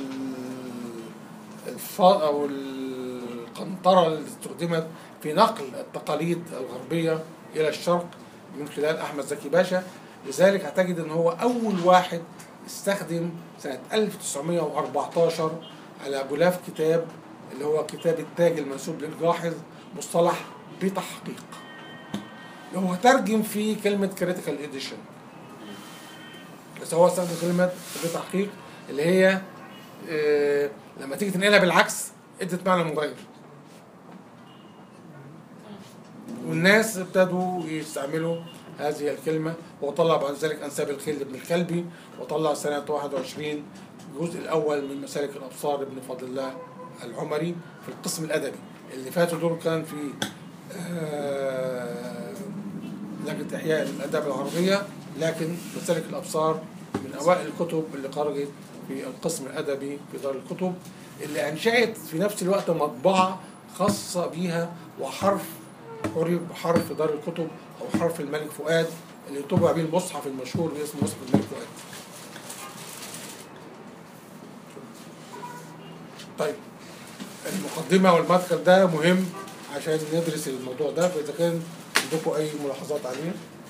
الف... أو القنطرة اللي استخدمت في نقل التقاليد الغربية إلى الشرق من خلال أحمد زكي باشا لذلك هتجد أن هو أول واحد استخدم سنة 1914 على غلاف كتاب اللي هو كتاب التاج المنسوب للجاحظ مصطلح بتحقيق اللي هو ترجم فيه كلمة كريتيكال اديشن بس هو استخدم كلمة بتحقيق اللي هي آه لما تيجي تنقلها بالعكس ادت معنى مغاير والناس ابتدوا يستعملوا هذه الكلمة وطلع بعد ذلك أنساب الخل ابن الكلبي وطلع سنة 21 الجزء الأول من مسالك الأبصار ابن فضل الله العمري في القسم الأدبي اللي فاتوا دول كان في آه لجنة إحياء الآداب العربية لكن مسالك الأبصار من أوائل الكتب اللي خرجت في القسم الأدبي في دار الكتب اللي أنشأت في نفس الوقت مطبعة خاصة بيها وحرف عرف بحرف دار الكتب أو حرف الملك فؤاد اللي طبع به المصحف المشهور باسم مصحف الملك فؤاد. طيب المقدمة والمدخل ده مهم عشان ندرس الموضوع ده فإذا كان عندكم أي ملاحظات عليه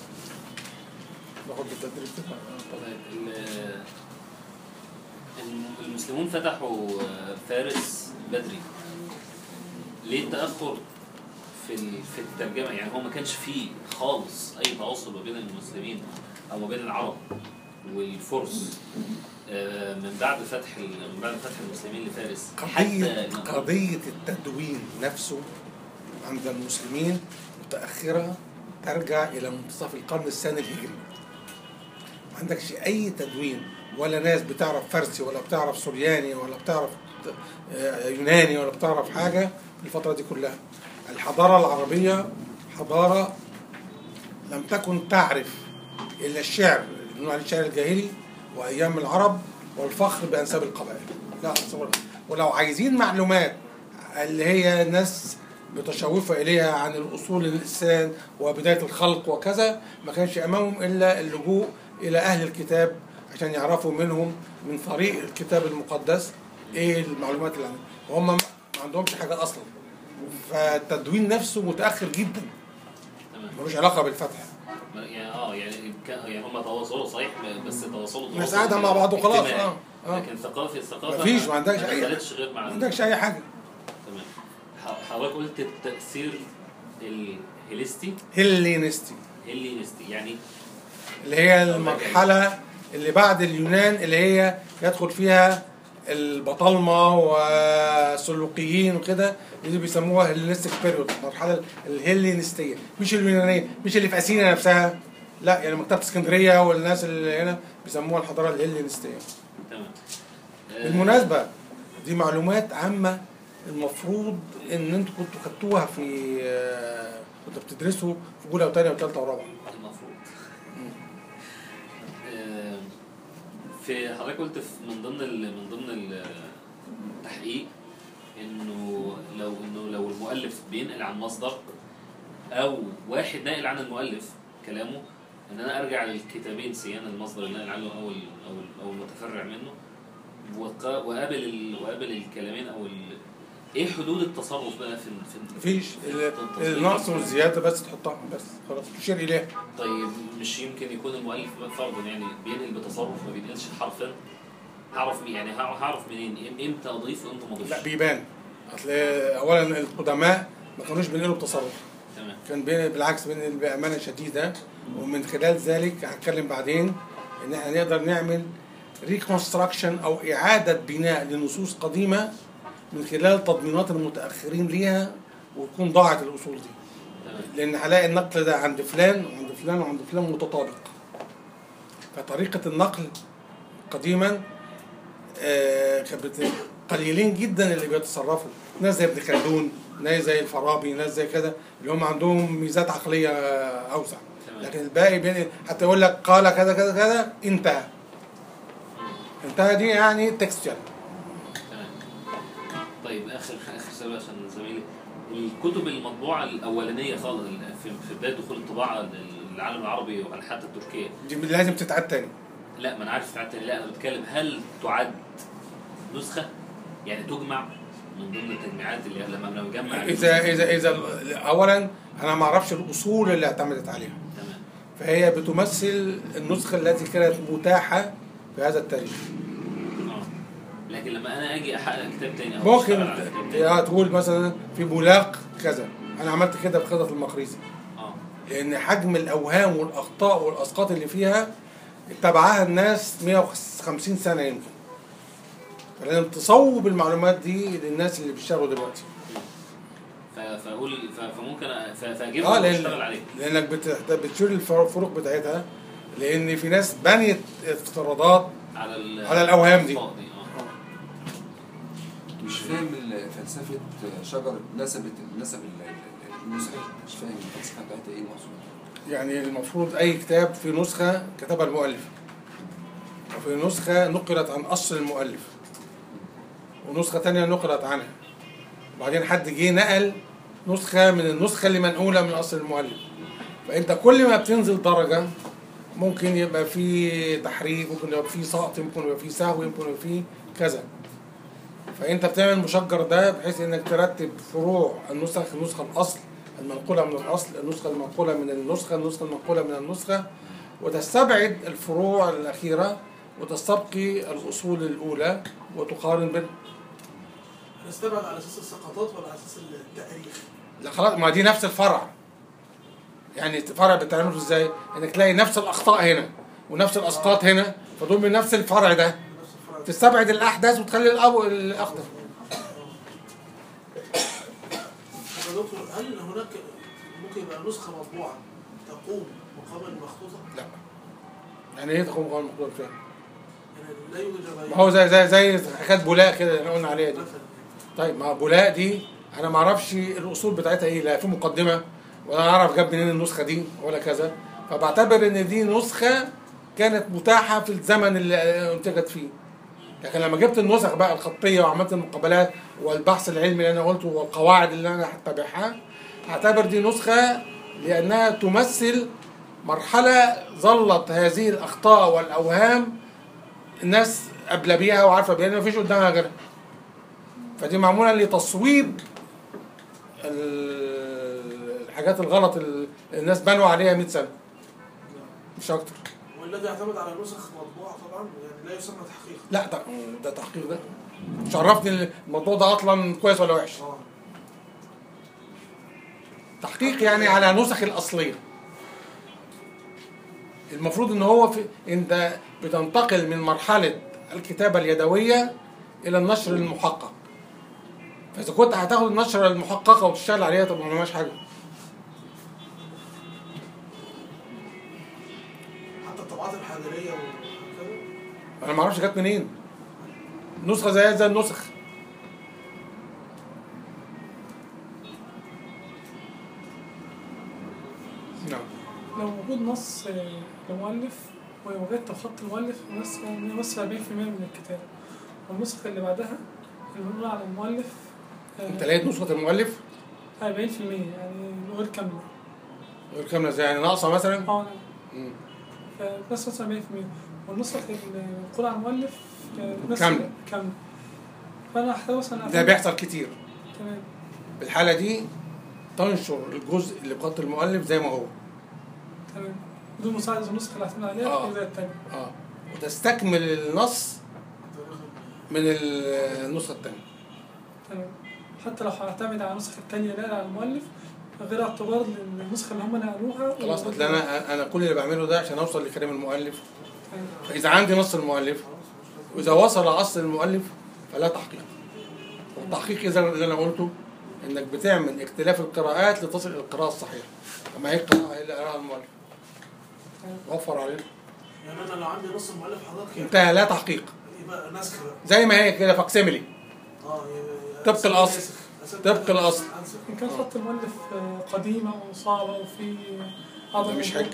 ناخد بالتدريج كده طيب ال- الم- المسلمون فتحوا فارس بدري ليه التأخر في ال- في الترجمة يعني هو ما كانش فيه خالص أي تواصل ما بين المسلمين أو ما بين العرب والفرس آه، من بعد فتح ال- من بعد فتح المسلمين لفارس قضية حتى قضية التدوين نفسه عند المسلمين متأخرة ترجع إلى منتصف القرن الثاني الهجري ما عندكش أي تدوين ولا ناس بتعرف فارسي ولا بتعرف سورياني ولا بتعرف آه، يوناني ولا بتعرف حاجة في الفترة دي كلها الحضارة العربية حضارة لم تكن تعرف إلا الشعر اللي بنقول عليه الشعر الجاهلي وأيام العرب والفخر بأنساب القبائل لا أتصور. ولو عايزين معلومات اللي هي ناس متشوفة إليها عن الأصول الإنسان وبداية الخلق وكذا ما كانش أمامهم إلا اللجوء إلى أهل الكتاب عشان يعرفوا منهم من طريق الكتاب المقدس إيه المعلومات اللي عندهم وهم ما عندهمش حاجة أصلا فالتدوين نفسه متأخر جدا تمام ملوش علاقة بالفتح يعني اه يعني كان يعني هم تواصلوا صحيح بس تواصلوا الناس تواصل قاعدة مع بعض وخلاص اجتماعي. اه اه لكن ثقافه الثقافه مفيش، ما عندكش أي- دخلتش غير مع ما عندكش أي حاجة تمام ح- حضرتك قلت التأثير الهيلستي هيلينستي هيلينستي يعني اللي هي المرحلة اللي بعد اليونان اللي هي يدخل فيها البطالمة والسلوقيين وكده اللي بيسموها هيلينستيك بيريود المرحلة الهيلينستية مش اليونانية مش اللي في أثينا نفسها لا يعني مكتبة اسكندرية والناس اللي هنا بيسموها الحضارة الهيلينستية تمام آه، بالمناسبة دي معلومات عامة المفروض ان انتوا كنتوا خدتوها في آه، كنتوا بتدرسوا في اولى وثانيه وثالثه ورابعه المفروض آه، في حضرتك قلت في من ضمن ال- من ضمن التحقيق انه لو انه لو المؤلف بينقل عن مصدر او واحد ناقل عن المؤلف كلامه ان انا ارجع للكتابين سيان المصدر اللي ناقل عنه او ال- او ال- او المتفرع منه وق- وقابل ال- وقابل الكلامين او ال- ايه حدود التصرف بقى في في مفيش ال- التصريف؟ النقص والزياده بس تحطها بس خلاص تشير اليها طيب مش يمكن يكون المؤلف فرضا يعني بينقل بتصرف ما بينقلش حرفا هعرف مين- يعني هع- هعرف منين إم- امتى اضيف وامتى ما لا اضيفش بيبان اصل اولا القدماء ما كانوش بينقلوا بتصرف تمام كان بين بالعكس بين بامانه شديده ومن خلال ذلك هنتكلم بعدين ان احنا نقدر نعمل ريكونستراكشن او اعاده بناء لنصوص قديمه من خلال تضمينات المتاخرين ليها وتكون ضاعت الاصول دي تمام لان هلاقي النقل ده عند فلان وعند فلان وعند فلان متطابق فطريقه النقل قديما آه، كانت بت- قليلين جدا اللي بيتصرفوا ناس زي ابن خلدون ناس زي الفارابي ناس زي كده اللي هم عندهم ميزات عقليه آه، اوسع تمام. لكن الباقي بين حتى يقول لك قال كذا كذا كذا انتهى انتهى دي يعني تكستشر تمام طيب اخر اخر سؤال عشان زميلي الكتب المطبوعه الاولانيه خالص في في بدايه دخول الطباعه للعالم العربي وعلى حتى تركيا دي لازم تتعاد تاني لا ما انا عارف ساعات لا انا بتكلم هل تعد نسخه يعني تجمع من ضمن التجميعات اللي لما بنجمع اذا اذا اذا اولا انا ما اعرفش الاصول اللي اعتمدت عليها تمام فهي بتمثل النسخة التي كانت متاحة في هذا التاريخ اه لكن لما انا اجي احقق كتاب تاني او ممكن أشتغل على كتاب تاني آه، تقول مثلا في بولاق كذا أنا عملت كده في خطط المقريزي اه لأن حجم الأوهام والأخطاء والأسقاط اللي فيها اتبعها الناس 150 سنة يمكن فلازم تصوب المعلومات دي للناس اللي بيشتغلوا دلوقتي ف- فاقول ف- فممكن أ- ف- فاجيبها اه واشتغل لأن عليه لأنك بت- بتشير الفروق بتاعتها لأن في ناس بنيت افتراضات على ال- على الأوهام دي. اه مش فاهم ال- فلسفة شجر نسبة نسب ال- ال- النسخ مش فاهم الفلسفة بتاعتها ايه المقصود يعني المفروض أي كتاب في نسخة كتبها المؤلف وفي نسخة نقلت عن أصل المؤلف ونسخة تانية نقلت عنها وبعدين حد جه نقل نسخة من النسخة اللي منقولة من أصل المؤلف فأنت كل ما بتنزل درجة ممكن يبقى في تحريف ممكن يبقى في سقط ممكن يبقى في سهو ممكن يبقى في كذا فأنت بتعمل مشجر ده بحيث إنك ترتب فروع النسخ النسخة الأصل المنقولة من الأصل النسخة المنقولة من النسخة النسخة المنقولة من النسخة وتستبعد الفروع الأخيرة وتستبقي الأصول الأولى وتقارن بين هنستبعد على اساس السقطات ولا على اساس التاريخ؟ لا خلاص ما دي نفس الفرع يعني الفرع بتعمله ازاي؟ انك تلاقي نفس الاخطاء هنا ونفس الاسقاط هنا فدول من نفس الفرع ده نفس الفرع تستبعد الاحداث وتخلي الأب الاخضر طب يا دكتور هل هناك ممكن يبقى نسخه مطبوعه تقوم مقام المخطوطه؟ لا يعني ايه تقوم قول المقدور فيها؟ يعني لا يوجد ما هو زي زي زي حكايه بولاق كده اللي احنا قلنا عليها دي مثلا طيب ما بولاق دي انا ما اعرفش الاصول بتاعتها ايه لا في مقدمه ولا اعرف جاب منين النسخه دي ولا كذا فبعتبر ان دي نسخه كانت متاحه في الزمن اللي انتجت فيه لكن لما جبت النسخ بقى الخطيه وعملت المقابلات والبحث العلمي اللي انا قلته والقواعد اللي انا هتبعها هعتبر دي نسخه لانها تمثل مرحله ظلت هذه الاخطاء والاوهام الناس قبل بيها وعارفه بيها لأن مفيش قدامها غيرها فدي معموله لتصويب ال- الحاجات الغلط اللي الناس بنوا عليها 100 سنه مش اكتر والذي يعتمد على نسخ مطبوعه طبعا يعني لا يسمى تحقيق لا ده ده تحقيق ده مش عرفني الموضوع ده اصلا كويس ولا وحش اه تحقيق يعني على نسخ الاصليه المفروض ان هو في انت بتنتقل من مرحله الكتابه اليدويه الى النشر المحقق فاذا كنت هتاخد النشره المحققه وتشتغل عليها طب ما عملناش حاجه حتى الطبعات الحجريه وكده انا ما اعرفش جت منين نسخه زيها زي النسخ نعم لو موجود نص آه، لمؤلف ووجدت خط المؤلف يمثل يمثل 40% من الكتاب والنسخة اللي بعدها اللي بنقول على المؤلف آه، انت لقيت نسخه المؤلف 40% يعني غير كاملة غير كامله ازاي يعني ناقصه مثلا اه مم. بس مثلا 40% والنسخ اللي بنقول على المؤلف آه، بتمثل كاملة. كاملة فأنا هحتاج مثلا ده بيحصل كتير تمام بالحاله دي تنشر الجزء اللي بخط المؤلف زي ما هو تمام بدون مساعدة النسخة اللي هعتمد عليها آه. زي التانية اه وتستكمل النص من النسخه الثانيه تمام حتى لو هعتمد على النسخة التانية لا على المؤلف غير اعتبار للنسخة اللي هم نقلوها خلاص اصل انا انا كل اللي بعمله ده عشان اوصل لكلام المؤلف تمام. فاذا عندي نص المؤلف واذا وصل اصل المؤلف فلا تحقيق والتحقيق اذا اللي انا قلته انك بتعمل اختلاف القراءات لتصل الى القراءه الصحيحه اما هي القراءه اللي قراها المؤلف وفر علينا يعني انا لو عندي نص المؤلف حضرتك انتهى لا تحقيق يبقى نسخ بقى زي ما هي كده فاكسيميلي اه يبقى- طبق أنسخ- الأصل. أنسخ- طبق الأصل. أنسخ. إن كان خط المؤلف آه، قديمة وصعبة وفي ده مش حجه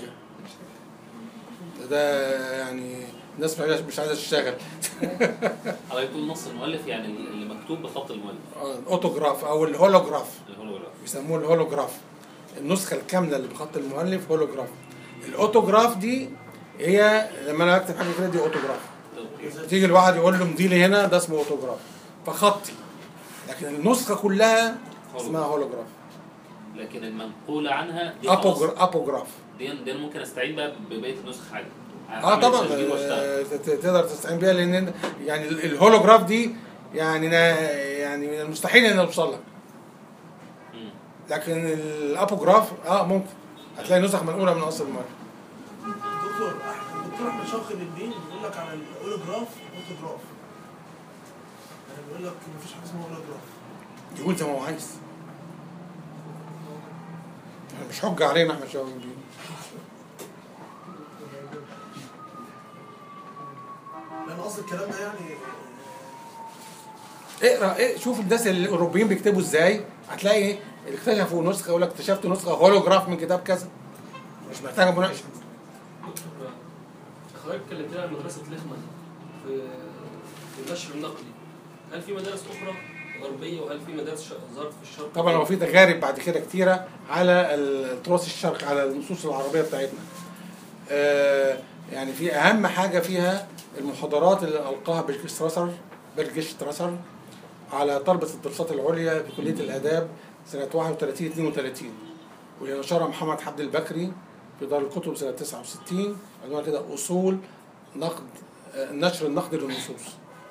ده يعني الناس مش عايزة- مش عايزه تشتغل حضرتك بتقول نص المؤلف يعني اللي مكتوب بخط المؤلف آه، الاوتوجراف او الهولوجراف الهولوجراف بيسموه الهولوجراف النسخه الكامله اللي بخط المؤلف هولوجراف الاوتوجراف دي هي لما انا بكتب حاجه كده دي اوتوجراف تيجي الواحد يقول له امضي لي هنا ده اسمه اوتوجراف فخطي لكن النسخه كلها اسمها هولوجراف لكن المنقولة عنها دي خلاص. أبوجر- ابوجراف دي دي أنا ممكن استعين بقى ببقية النسخ عادي اه أعمل طبعا تسجيل واشتغل. آه، ت- تقدر تستعين بيها لان يعني ال- الهولوجراف دي يعني نا- يعني من المستحيل ان اوصل لك مم. لكن الابوجراف اه ممكن هتلاقي نسخ منقوله من اصل المؤلف دكتور أح- الدكتور احمد شوقي الدين بيقول لك على الاولوجراف اوتوجراف يعني بيقول لك مفيش حاجه اسمها اولوجراف يقول زي ما هو عايز يعني مش حجه علينا احنا شباب الدين لان قصد الكلام ده يعني اقرا إيه شوف الناس الاوروبيين بيكتبوا ازاي هتلاقي ايه اللي اكتشفوا نسخه يقول لك اكتشفت نسخه هولوجراف من كتاب كذا مش محتاجه مناقشه حضرتك كلمتنا عن مدرسة لخمة في في النشر النقلي هل في مدارس أخرى غربية وهل في مدارس ش- ظهرت في الشرق؟ طبعا هو في تجارب بعد كده كتيره على التراث الشرقي على النصوص العربيه بتاعتنا آه يعني في اهم حاجه فيها المحاضرات اللي القاها بالجستراسر بالجستراسر على طلبه الدراسات العليا في كليه الاداب سنه 31 32 واللي نشرها محمد حمد البكري في دار الكتب سنه 69 عنوان كده اصول نقد آه، نشر النقد للنصوص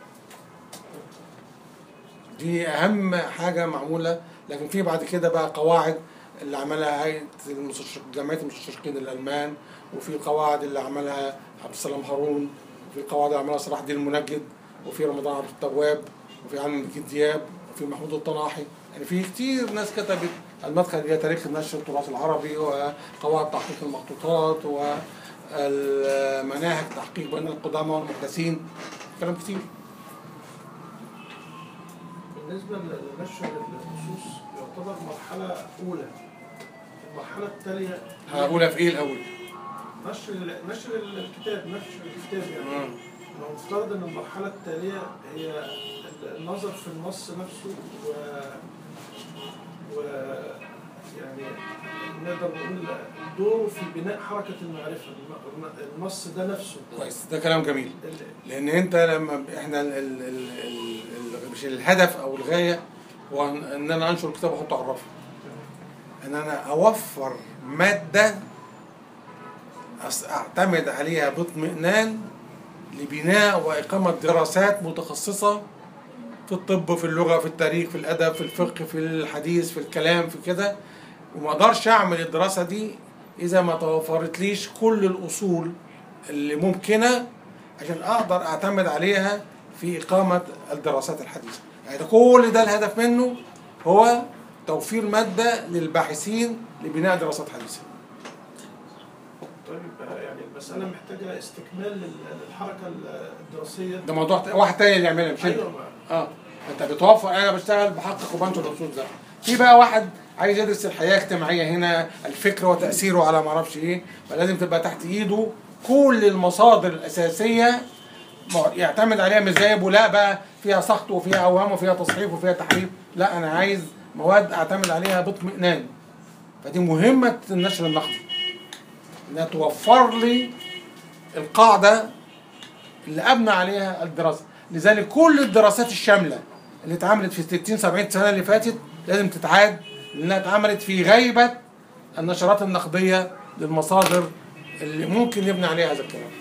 دي اهم حاجه معموله لكن في بعد كده بقى قواعد اللي عملها هيئه المستشرق جمعيه المستشرقين الالمان وفي قواعد اللي عملها عبد السلام هارون وفي قواعد اللي عملها صلاح الدين المنجد وفي رمضان عبد التواب وفي علم الدين دياب وفي محمود الطناحي يعني في كتير ناس كتبت المدخل الى تاريخ نشر التراث العربي وقواعد تحقيق المخطوطات ومناهج تحقيق بين القدامى والمحدثين كلام كتير بالنسبه لنشر النصوص يعتبر مرحله اولى المرحله التاليه هقولها في ايه الاول؟ نشر نشر الكتاب نشر الكتاب يعني مم. لو نفترض ان المرحله التاليه هي النظر في النص نفسه و و يعني نقدر نقول دوره في بناء حركه المعرفه الن- النص ده نفسه كويس ده كلام جميل ال- لان انت لما احنا ال ال ال ال مش الهدف او الغايه هو ان إن انا انشر كتاب واحطه على الرف ان انا اوفر ماده أس- اعتمد عليها باطمئنان لبناء واقامه دراسات متخصصه في الطب في اللغه في التاريخ في الادب في الفقه في الحديث في الكلام في كده وما اقدرش اعمل الدراسه دي اذا ما توفرتليش كل الاصول اللي ممكنه عشان اقدر اعتمد عليها في اقامه الدراسات الحديثه يعني ده كل ده الهدف منه هو توفير ماده للباحثين لبناء دراسات حديثه طيب آه، يعني المسألة محتاجة استكمال لل- للحركة الدراسية ده موضوع ت- واحد تاني اللي يعملها مش انت أيوة ما- اه انت بتوفر انا بشتغل بحقق وبنشر النصوص ده في بقى واحد عايز يدرس الحياه الاجتماعيه هنا الفكر وتاثيره على ما اعرفش ايه فلازم تبقى تحت ايده كل المصادر الاساسيه مع- يعتمد عليها مش زي ابو لا بقى فيها سخط وفيها اوهام وفيها تصحيف وفيها تحريف لا انا عايز مواد اعتمد عليها باطمئنان فدي مهمه النشر النقدي انها توفر لي القاعده اللي ابنى عليها الدراسه لذلك كل الدراسات الشامله اللي اتعملت في 60 70 سنه اللي فاتت لازم تتعاد لانها اتعملت في غيبه النشرات النقديه للمصادر اللي ممكن يبني عليها هذا الكلام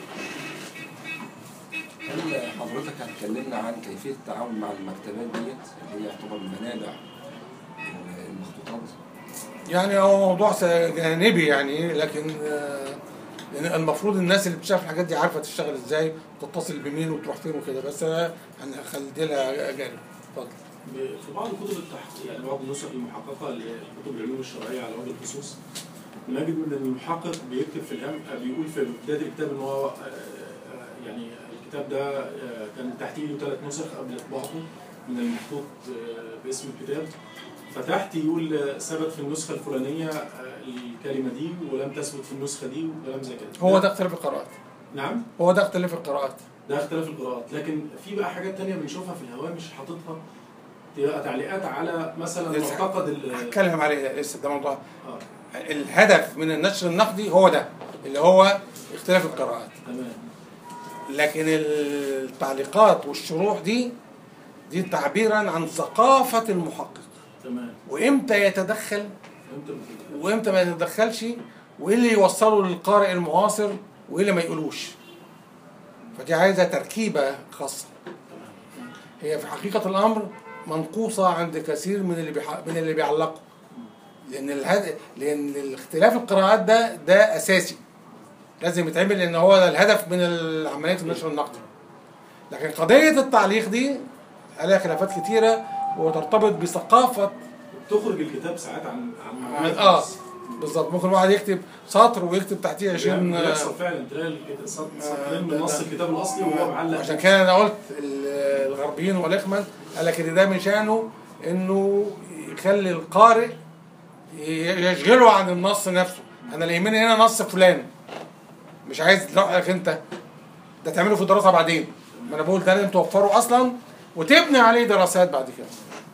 هل حضرتك هتكلمنا عن كيفيه التعامل مع المكتبات ديت اللي هي يعتبر منابع المخطوطات يعني هو موضوع س- جانبي يعني لكن آه، لان المفروض الناس اللي بتشتغل في الحاجات دي عارفه تشتغل ازاي وتتصل بمين وتروح فين وكده بس انا هنخلي لها جانب اتفضل في بعض كتب التحقيق يعني بعض النسخ المحققه لكتب العلوم الشرعيه على وجه الخصوص نجد ان المحقق بيكتب في الهم بيقول في بدايه الكتاب ان هو آه، آه، يعني الكتاب ده آه، كان تحتيه له ثلاث نسخ قبل اطباعته من المحطوط آه، باسم الكتاب فتحت يقول آه، ثبت في النسخه الفلانيه آه، الكلمه دي ولم تثبت في النسخه دي وكلام زي كده هو ده اختلاف القراءات نعم هو ده اختلاف القراءات ده اختلاف القراءات لكن في بقى حاجات تانية بنشوفها في الهوامش حاططها تبقى تعليقات على مثلا لسه معتقد ال هتكلم عليه لسه ده موضوع اه الهدف من النشر النقدي هو ده اللي هو اختلاف القراءات تمام لكن التعليقات والشروح دي دي تعبيرا عن ثقافة المحقق تمام وامتى يتدخل فهمت الفكرة. وامتى ما يتدخلش وايه اللي يوصله للقارئ المعاصر وايه اللي ما يقولوش فدي عايزة تركيبة خاصة هي في حقيقة الأمر منقوصة عند كثير من اللي بيح... من اللي بيعلقوا لأن الهد... لأن الاختلاف القراءات ده ده أساسي لازم يتعمل لأن هو ده الهدف من عملية النشر النقدي لكن قضية التعليق دي عليها خلافات كتيرة وترتبط بثقافة تخرج الكتاب ساعات عن عن عن- اه بالظبط ممكن واحد يكتب سطر ويكتب تحتيه 20 آه، بيحصل فعلا تلاقي الكتاب- سط- آه، سطرين ده- من نص ده- الكتاب الاصلي وهو معلق عشان كده انا قلت ال- الغربيين والاخمل قال لك ان ده من شانه انه يخلي القارئ ي- يشغله عن النص نفسه انا اللي يهمني هنا نص فلان مش عايز رايك انت ده تعمله في الدراسه بعدين ما انا بقول ده لازم توفره اصلا وتبني عليه دراسات بعد كده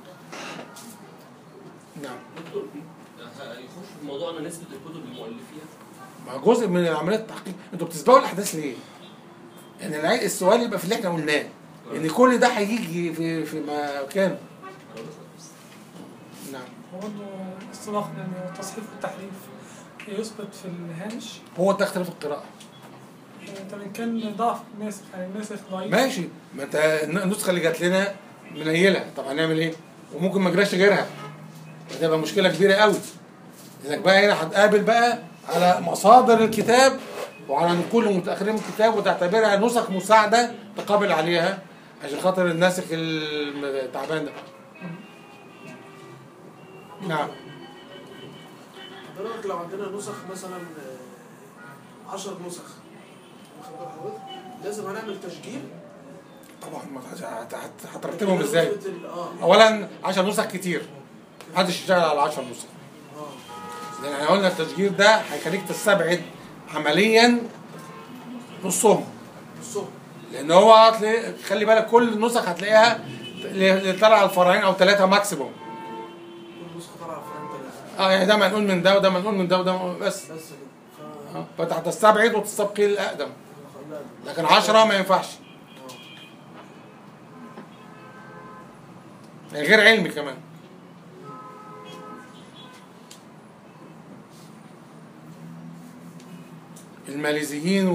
نعم دكتور هيخش في موضوعنا نسبة الكتب المؤلفيها ما جزء من عمليه التحقيق انتوا بتسبقوا الاحداث ليه؟ يعني العي- السؤال يبقى في اللي احنا قلناه ان كل ده هيجي في في مكانه نعم وبرضه اصطلاح يعني التصحيف والتحريف يثبت في الهامش هو ده اختلاف القراءه يعني طب ان كان ضعف الناسخ يعني الناسخ ضعيف ماشي ما انت النسخه اللي جات لنا منيله طب هنعمل ايه؟ وممكن ما جراش غيرها هتبقى مشكله كبيره قوي انك بقى هنا هتقابل بقى على مصادر الكتاب وعلى نقول المتاخرين من الكتاب وتعتبرها نسخ مساعده تقابل عليها عشان خاطر الناسخ التعبان ده نعم حضرتك لو عندنا نسخ مثلا 10 نسخ واخد بال حضرتك؟ لازم هنعمل تشجير طبعا ما هت- هت- هترتبهم ازاي؟ نسبة ال- اه اولا 10 نسخ كتير محدش يشتغل على 10 نسخ اه لان احنا قلنا التشجير ده هيخليك تستبعد عمليا نصهم الصبح لان هو هتلاقي خلي بالك كل النسخ هتلاقيها اللي طالعه الفرعين او ثلاثه ماكسيموم كل نسخة طالعة فرنك ثلاثة اه يعني ده منقول من ده وده منقول من ده وده منقول- بس بس كده ف اه فانت هتستبعد وتستبقي الاقدم خلاها لكن 10 ما ينفعش يعني غير علمي كمان الماليزيين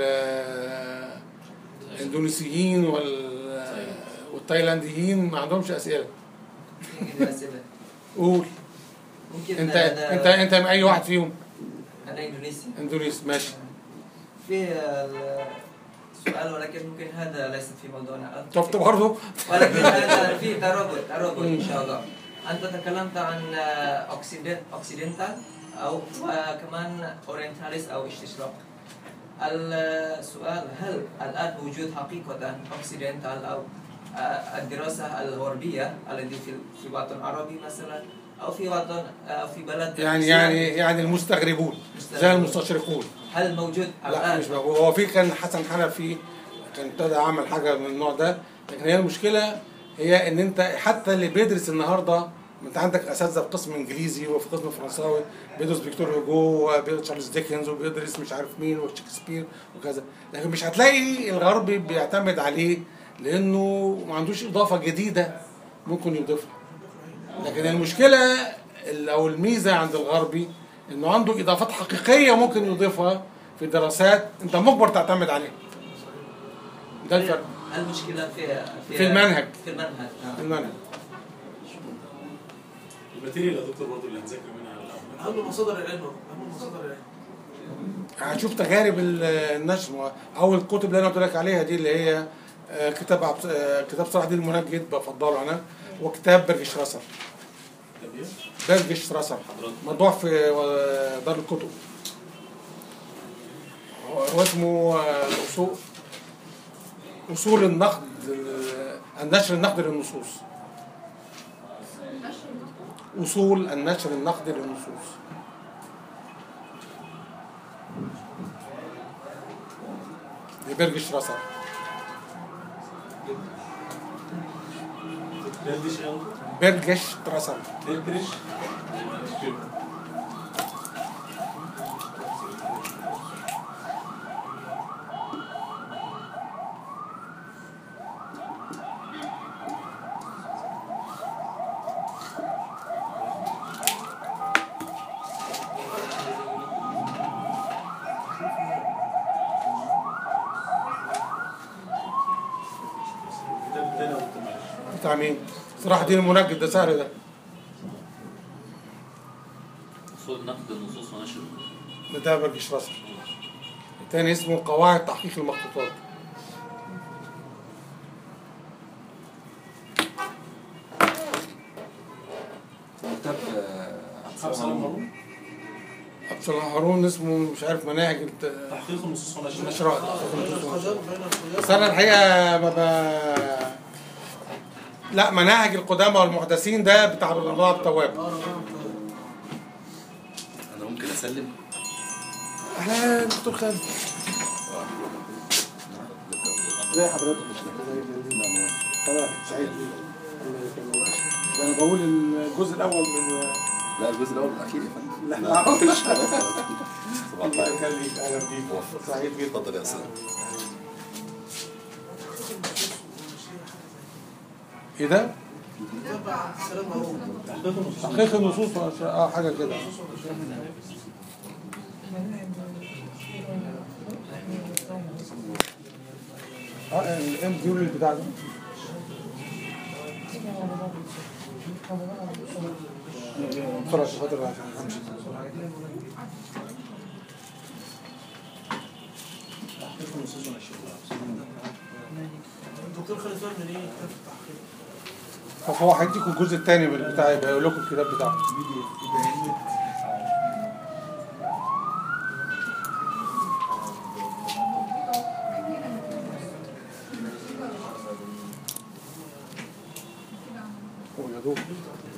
والاندونيسيين وال والتايلانديين ما عندهمش اسئله قول ممكن انت هذا- انت انت من اي واحد فيهم انا اندونيسي اندونيسي ماشي في سؤال ولكن ممكن هذا ليس في موضوعنا شفت برضه ولكن هذا في ترابط ترابط ان شاء الله انت تكلمت عن اوكسيدنت اوكسيدنتال او وكمان اورينتاليس او استشراق السؤال هل الان موجود حقيقه اوكسيدنتال او آه، الدراسه الغربيه التي في في وطن عربي مثلا او في وطن او في بلد يعني إسلامي؟ يعني يعني المستغربون زي المستشرقون هل موجود لا الان مش موجود هو في كان حسن حنفي كان ابتدى عمل حاجه من النوع ده لكن هي المشكله هي ان انت حتى اللي بيدرس النهارده انت عندك اساتذه في قسم انجليزي وفي قسم فرنساوي بيدرس فيكتور هوجو وبيدرس تشارلز ديكنز وبيدرس مش عارف مين وشكسبير وكذا لكن مش هتلاقي الغربي بيعتمد عليه لانه ما عندوش اضافه جديده ممكن يضيفها لكن المشكله ال- او الميزه عند الغربي انه عنده اضافات حقيقيه ممكن يضيفها في دراسات انت مجبر تعتمد عليها ده الفرق المشكله في في المنهج. في المنهج في المنهج الماتيريال يا دكتور برضه اللي هنذاكر منها الأول. اهم مصادر العلم اهم مصادر العلم هشوف تجارب ال- النشر اول الكتب اللي انا قلت لك عليها دي اللي هي آه، كتاب عبد- آه، كتاب صلاح الدين المنجد بفضله انا وكتاب برج شراسر طب إيه؟ برج شراسر مطبوع في آه، دار الكتب هو هو اسمه آه، اصول اصول النقد آه، النشر النقدي للنصوص اصول النشر النقدي للنصوص لبرج شراسر دردش أوي. برج شراسر دردش. الكتاب التاني يا دكتور معلش. بتاع مين؟ صلاح الدين المنجد ده سهل ده اصول نقد النصوص ونشر ده ده برج شراسر التاني اسمه قواعد تحقيق المخطوطات كتاب آه، عبد السلام هارون. عبد الصلاح هارون اسمه مش عارف مناهج الت- تحقيق النصوص ونشرها النشرات القدم بين القدم بس انا الحقيقه ما ب... لا مناهج القدامى والمحدثين ده بتاع الله التواب انا ممكن اسلم اهلا دكتور خالد ازي حضرتك انا سعيد ده انا بقول الجزء الاول من لا الجزء الاول والاخير يا فندم لا ما اعرفش صباح الله الخير يخليك اهلا بيك سعيد جدا اتفضل يا استاذ ايه ده؟ تبع السلام هارون تحقيق النصوص ولا- اه حاجه كده اه الام ديول البتاع ده بسرعه عشان خاطر عشان امشي تحقيق النصوص ونشرها الدكتور خالد فهمي من ايه كتاب التحقيق فهو هيديكوا الجزء الثاني من البتاع يبقى يقول لكم الكتاب بتاعه هو يا دوب